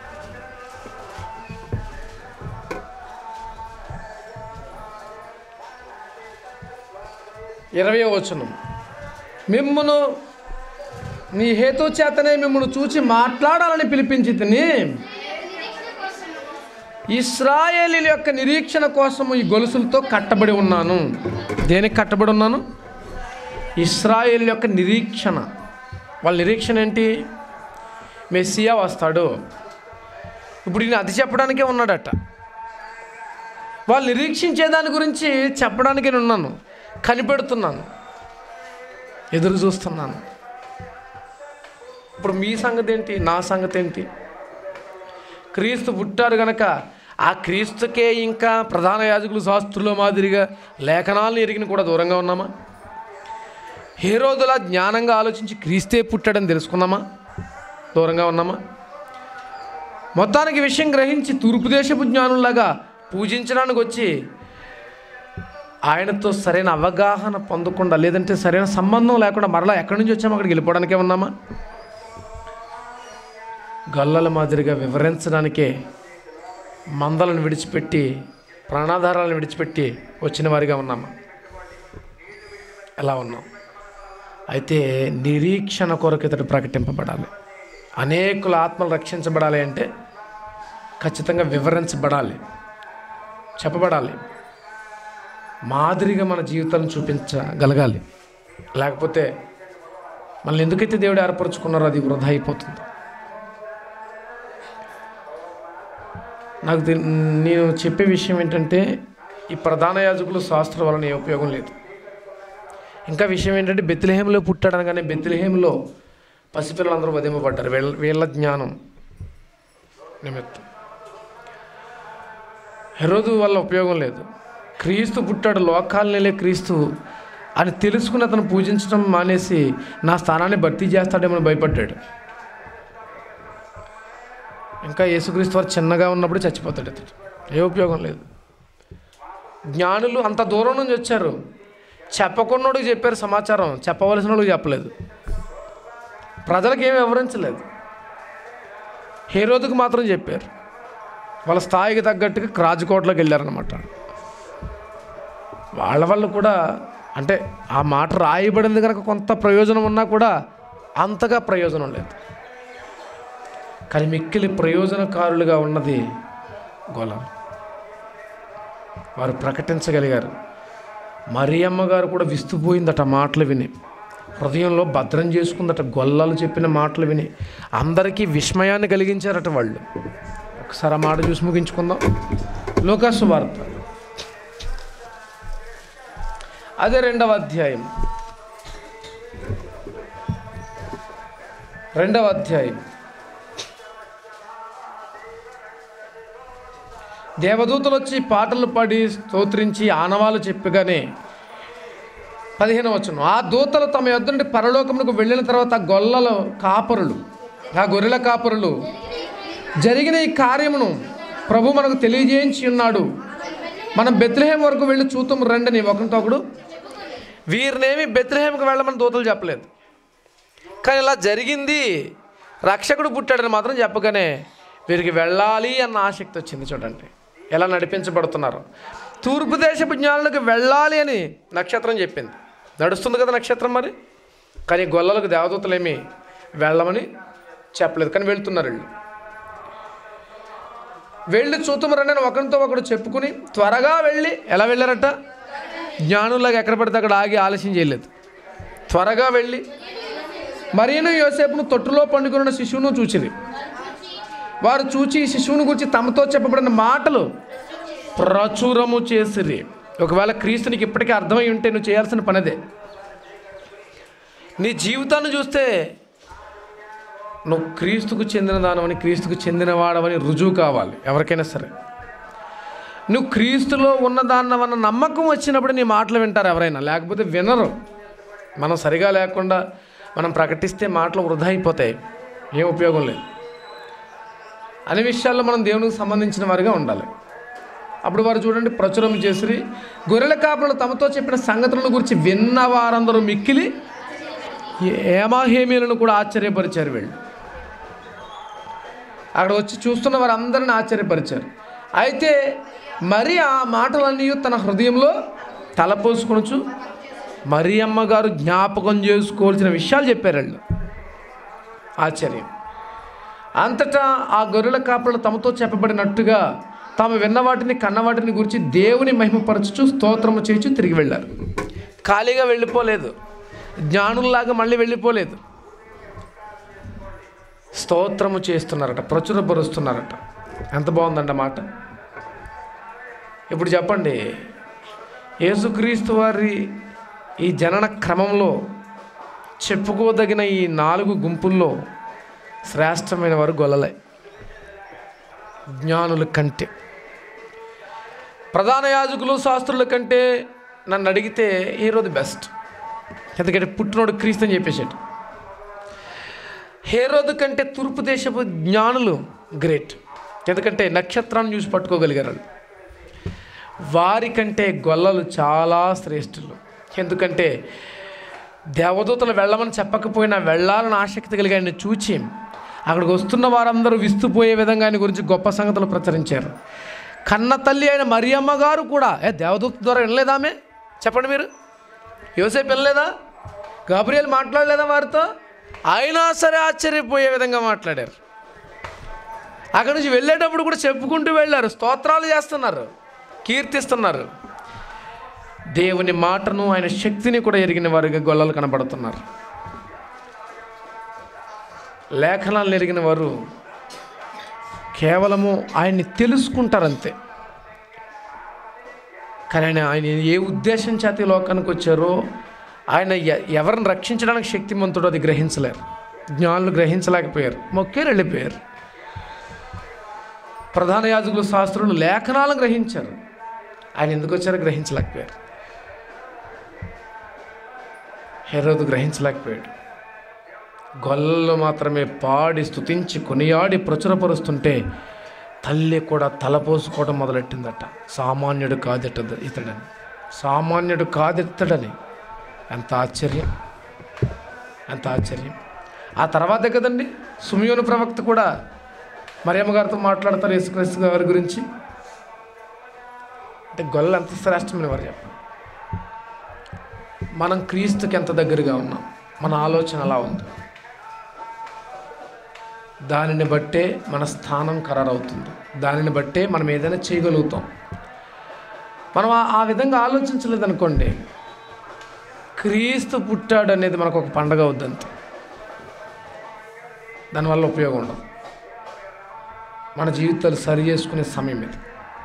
S1: ఇరవై వచనం మిమ్మును నీ హేతు చేతనే మిమ్మల్ని చూచి మాట్లాడాలని పిలిపించి తిని ఇస్రాయేలీల యొక్క నిరీక్షణ కోసం ఈ గొలుసులతో కట్టబడి ఉన్నాను దేనికి కట్టబడి ఉన్నాను ఇస్రాయేల్ యొక్క నిరీక్షణ వాళ్ళ నిరీక్షణ ఏంటి మెస్సియా వస్తాడు ఇప్పుడు ఈయన అది చెప్పడానికే ఉన్నాడట వాళ్ళు నిరీక్షించే దాని గురించి చెప్పడానికే ఉన్నాను కనిపెడుతున్నాను ఎదురు చూస్తున్నాను ఇప్పుడు మీ సంగతి ఏంటి నా సంగతి ఏంటి క్రీస్తు పుట్టారు గనక ఆ క్రీస్తుకే ఇంకా ప్రధాన యాజకులు శాస్త్రుల మాదిరిగా లేఖనాలను ఎరిగిన కూడా దూరంగా ఉన్నామా ఏ రోజులా జ్ఞానంగా ఆలోచించి క్రీస్తే పుట్టాడని తెలుసుకున్నామా దూరంగా ఉన్నామా మొత్తానికి విషయం గ్రహించి తూర్పు దేశపు జ్ఞానులాగా పూజించడానికి వచ్చి ఆయనతో సరైన అవగాహన పొందకుండా లేదంటే సరైన సంబంధం లేకుండా మరలా ఎక్కడి నుంచి వచ్చామో అక్కడికి వెళ్ళిపోవడానికే ఉన్నామా గల్లల మాదిరిగా వివరించడానికే మందలను విడిచిపెట్టి ప్రాణాధారాలను విడిచిపెట్టి వచ్చిన వారిగా ఉన్నామా ఎలా ఉన్నాం అయితే నిరీక్షణ కొరకు ఇతడు ప్రకటింపబడాలి అనేకుల ఆత్మలు రక్షించబడాలి అంటే ఖచ్చితంగా వివరించబడాలి చెప్పబడాలి మాదిరిగా మన జీవితాలను చూపించగలగాలి లేకపోతే మనల్ని ఎందుకైతే దేవుడు ఏర్పరచుకున్నారో అది వృధా అయిపోతుంది నాకు తెల్- నేను చెప్పే విషయం ఏంటంటే ఈ ప్రధాన యాజకులు శాస్త్రం వలన ఏ ఉపయోగం లేదు ఇంకా విషయం ఏంటంటే బెత్తిలహేంలో పుట్టాడు అనగానే బెత్తిలహేంలో పసిపిల్లలందరూ వధింపబడ్డారు వీళ్ళ వీళ్ళ జ్ఞానం నిమిత్తం హెరోదు వల్ల ఉపయోగం లేదు క్రీస్తు పుట్టాడు లోకాలనేలే క్రీస్తు అని తెలుసుకుని అతను పూజించడం మానేసి నా స్థానాన్ని భర్తీ చేస్తాడేమో అని భయపడ్డాడు ఇంకా యేసుక్రీస్తు వారు చిన్నగా ఉన్నప్పుడు చచ్చిపోతాడు ఇతడు ఏ ఉపయోగం లేదు జ్ఞానులు అంత దూరం నుంచి వచ్చారు చెప్పకున్నోడికి చెప్పారు సమాచారం చెప్పవలసిన వాళ్ళకి చెప్పలేదు ప్రజలకు ఏమి వివరించలేదు హేరోదుకు మాత్రం చెప్పారు వాళ్ళ స్థాయికి తగ్గట్టుగా రాజకోటలోకి వెళ్ళారనమాట వాళ్ళ వల్ల కూడా అంటే ఆ మాట రాయబడింది కనుక కొంత ప్రయోజనం ఉన్నా కూడా అంతగా ప్రయోజనం లేదు కానీ మిక్కిలి ప్రయోజనకారులుగా ఉన్నది గొలం వారు ప్రకటించగలిగారు మరియమ్మ గారు కూడా విస్తుపోయిందట మాటలు విని హృదయంలో భద్రం చేసుకుందట గొల్లలు చెప్పిన మాటలు విని అందరికీ విస్మయాన్ని కలిగించారట వాళ్ళు ఒకసారి ఆ మాట చూసి ముగించుకుందాం లోకాసు వార్త అదే రెండవ అధ్యాయం రెండవ అధ్యాయం దేవదూతలు వచ్చి పాటలు పాడి స్తోత్రించి ఆనవాలు చెప్పగానే పదిహేను వచ్చును ఆ దూతలు తమ యొద్ద నుండి పరలోకమునకు వెళ్ళిన తర్వాత ఆ గొల్లల కాపరులు ఆ గొర్రెల కాపరులు జరిగిన ఈ కార్యమును ప్రభు మనకు తెలియజేయించి ఉన్నాడు మనం బెత్లహేం వరకు వెళ్ళి చూద్దాం రండని ఒకరితో ఒకడు వీరినేమి బెత్లహేంకి వెళ్ళమని దూతలు చెప్పలేదు కానీ ఇలా జరిగింది రక్షకుడు పుట్టాడని మాత్రం చెప్పగానే వీరికి వెళ్ళాలి అన్న ఆసక్తి వచ్చింది చూడండి ఎలా నడిపించబడుతున్నారు తూర్పు దేశపు జ్ఞానులకు వెళ్ళాలి అని నక్షత్రం చెప్పింది నడుస్తుంది కదా నక్షత్రం మరి కానీ గొల్లలకు దేవదూతలేమి వెళ్ళమని చెప్పలేదు కానీ వెళ్తున్నారు వీళ్ళు వెళ్ళి చూతుము రండి అని ఒకరితో ఒకడు చెప్పుకుని త్వరగా వెళ్ళి ఎలా వెళ్ళారట జ్ఞానులాగా ఎక్కడ పడితే అక్కడ ఆగి ఆలస్యం చేయలేదు త్వరగా వెళ్ళి మరీను యోసేపును తొట్టులో పండుకున్న శిశువును చూచిరి వారు చూచి ఈ శిశువుని గురించి తమతో చెప్పబడిన మాటలు ప్రచురము చేసిరి ఒకవేళ క్రీస్తునికి ఇప్పటికీ అర్థమై ఉంటే నువ్వు చేయాల్సిన పనిదే నీ జీవితాన్ని చూస్తే నువ్వు క్రీస్తుకు చెందిన దానవని క్రీస్తుకు చెందినవాడవని రుజువు కావాలి ఎవరికైనా సరే నువ్వు క్రీస్తులో ఉన్నదాన్నవన్న నమ్మకం వచ్చినప్పుడు నీ మాటలు వింటారు ఎవరైనా లేకపోతే వినరు మనం సరిగా లేకుండా మనం ప్రకటిస్తే మాటలు వృధా అయిపోతాయి ఏం ఉపయోగం లేదు అన్ని విషయాల్లో మనం దేవునికి సంబంధించిన వారిగా ఉండాలి అప్పుడు వారు చూడండి ప్రచురం చేసి గొర్రెల కాపులు తమతో చెప్పిన సంగతులను గురించి విన్న వారందరూ మిక్కిలి ఏమాహేమీలను కూడా ఆశ్చర్యపరిచారు వీళ్ళు అక్కడ వచ్చి చూస్తున్న వారందరిని ఆశ్చర్యపరిచారు అయితే మరి ఆ మాటలన్నీ తన హృదయంలో తలపోసుకొనొచ్చు మరి అమ్మగారు జ్ఞాపకం చేసుకోవాల్సిన విషయాలు చెప్పారు వాళ్ళు ఆశ్చర్యం అంతటా ఆ గొర్రెల కాపలు తమతో చెప్పబడినట్టుగా తాము విన్న వాటిని కన్న వాటిని గురించి దేవుని మహిమపరచుచు స్తోత్రము చేయించు తిరిగి వెళ్ళారు ఖాళీగా వెళ్ళిపోలేదు జ్ఞానుల్లాగా మళ్ళీ వెళ్ళిపోలేదు స్తోత్రము చేస్తున్నారట ప్రచురపరుస్తున్నారట ఎంత బాగుందంట మాట ఇప్పుడు చెప్పండి యేసుక్రీస్తు వారి ఈ జనన క్రమంలో చెప్పుకోదగిన ఈ నాలుగు గుంపుల్లో శ్రేష్టమైన వారు గొల్లలే జ్ఞానుల కంటే ప్రధాన యాజకులు శాస్త్రుల కంటే నన్ను అడిగితే హీరోది బెస్ట్ ఎందుకంటే పుట్టినోడు క్రీస్తు అని చెప్పేసాడు హేరోదు కంటే తూర్పు దేశపు జ్ఞానులు గ్రేట్ ఎందుకంటే నక్షత్రాన్ని చూసి పట్టుకోగలిగారు వాళ్ళు. వారికంటే గొల్లలు చాలా శ్రేష్ఠులు ఎందుకంటే దేవదూతలు వెళ్ళమని చెప్పకపోయినా వెళ్ళాలని ఆసక్తి కలిగి ఆయన చూచి అక్కడికి వస్తున్న వారందరూ విస్తుపోయే విధంగా ఆయన గురించి గొప్ప సంగతులు ప్రచురించారు కన్న తల్లి అయిన మరియమ్మ గారు కూడా ఏ దేవదూత ద్వారా వినలేదామే చెప్పండి మీరు యోసేపు వినలేదా గాబ్రియల్ మాట్లాడలేదా వారితో అయినా సరే ఆశ్చర్యపోయే విధంగా మాట్లాడారు అక్కడి నుంచి వెళ్ళేటప్పుడు కూడా చెప్పుకుంటూ వెళ్ళారు స్తోత్రాలు చేస్తున్నారు కీర్తిస్తున్నారు దేవుని మాటను ఆయన శక్తిని కూడా ఎరిగిన వారిగా గొల్లలు కనబడుతున్నారు లేఖనాలు ఎరిగిన వారు కేవలము ఆయన్ని తెలుసుకుంటారంతే కానీ ఆయన ఆయన ఏ ఉద్దేశం చేత ఈ లోకానికి వచ్చారో ఆయన ఎ- ఎవరిని రక్షించడానికి శక్తిమంతుడో అది గ్రహించలేరు జ్ఞానులు గ్రహించలేకపోయారు మొక్కేరు వెళ్ళిపోయారు ప్రధాన యాజకులు శాస్త్రులు లేఖనాలను గ్రహించారు ఆయన ఎందుకు వచ్చారో గ్రహించలేకపోయారు హెరోదు గ్రహించలేకపోయాడు గొల్లలు మాత్రమే పాడి స్తుతించి కొనియాడి ప్రచురపరుస్తుంటే తల్లి కూడా తలపోసుకోవడం మొదలెట్టిందట సామాన్యుడు కాదట ఇతడని సామాన్యుడు కాదితడని ఎంత ఆశ్చర్యం ఎంత ఆశ్చర్యం ఆ తర్వాతే కదండి సుమియోను ప్రవక్త కూడా మరియమ్మ గారితో మాట్లాడతారు యేసుక్రీస్తు గారి గురించి అంటే గొల్ల ఎంత శ్రేష్టమైన వారు చెప్పండి మనం క్రీస్తుకి ఎంత దగ్గరగా ఉన్నాం మన ఆలోచన అలా ఉంది దానిని బట్టే మన స్థానం ఖరారవుతుంది దానిని బట్టే మనం ఏదైనా చేయగలుగుతాం మనం ఆ- ఆ విధంగా ఆలోచించలేదనుకోండి క్రీస్తు పుట్టాడు అనేది మనకు ఒక పండగ అవుద్దంతే దానివల్ల ఉపయోగం ఉండదు మన జీవితాలు సరి చేసుకునే సమయం ఇది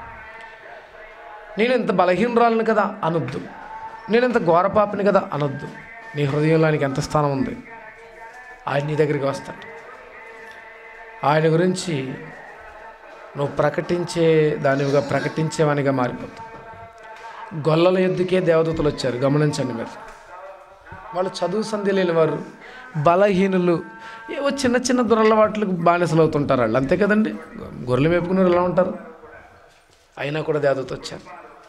S1: నేను ఇంత బలహీనరాలను కదా అనొద్దు నేను ఇంత ఘోరపాపిని కదా అనొద్దు నీ హృదయంలో ఆయనకి ఎంత స్థానం ఉంది ఆయన నీ దగ్గరికి వస్తాడు ఆయన గురించి నువ్వు ప్రకటించే దానివిగా ప్రకటించేవానిగా మారిపోతావు గొల్లల ఎద్దుకే దేవదూతలు వచ్చారు గమనించండి మీరు వాళ్ళు చదువు సంధి లేని వారు బలహీనులు ఏవో చిన్న చిన్న దురలవాట్లకు బానిసలు అవుతుంటారు వాళ్ళు అంతే కదండి గొర్రెలు మేపుకునే ఎలా ఉంటారు అయినా కూడా దేవదూత వచ్చారు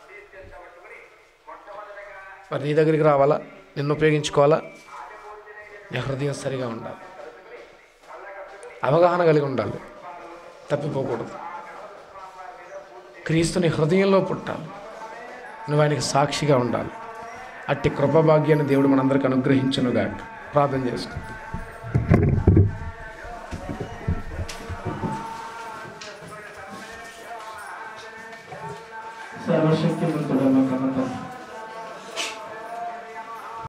S1: మరి నీ దగ్గరికి రావాలా నిన్ను ఉపయోగించుకోవాలా నీ హృదయం సరిగా ఉండాలి అవగాహన కలిగి ఉండాలి తప్పిపోకూడదు క్రీస్తుని హృదయంలో పుట్టాలి నువ్వు ఆయనకి సాక్షిగా ఉండాలి అట్టి కృపభాగ్యాన్ని దేవుడు మనందరికి అనుగ్రహించునుగాక ప్రార్థన చేసుకుంటాం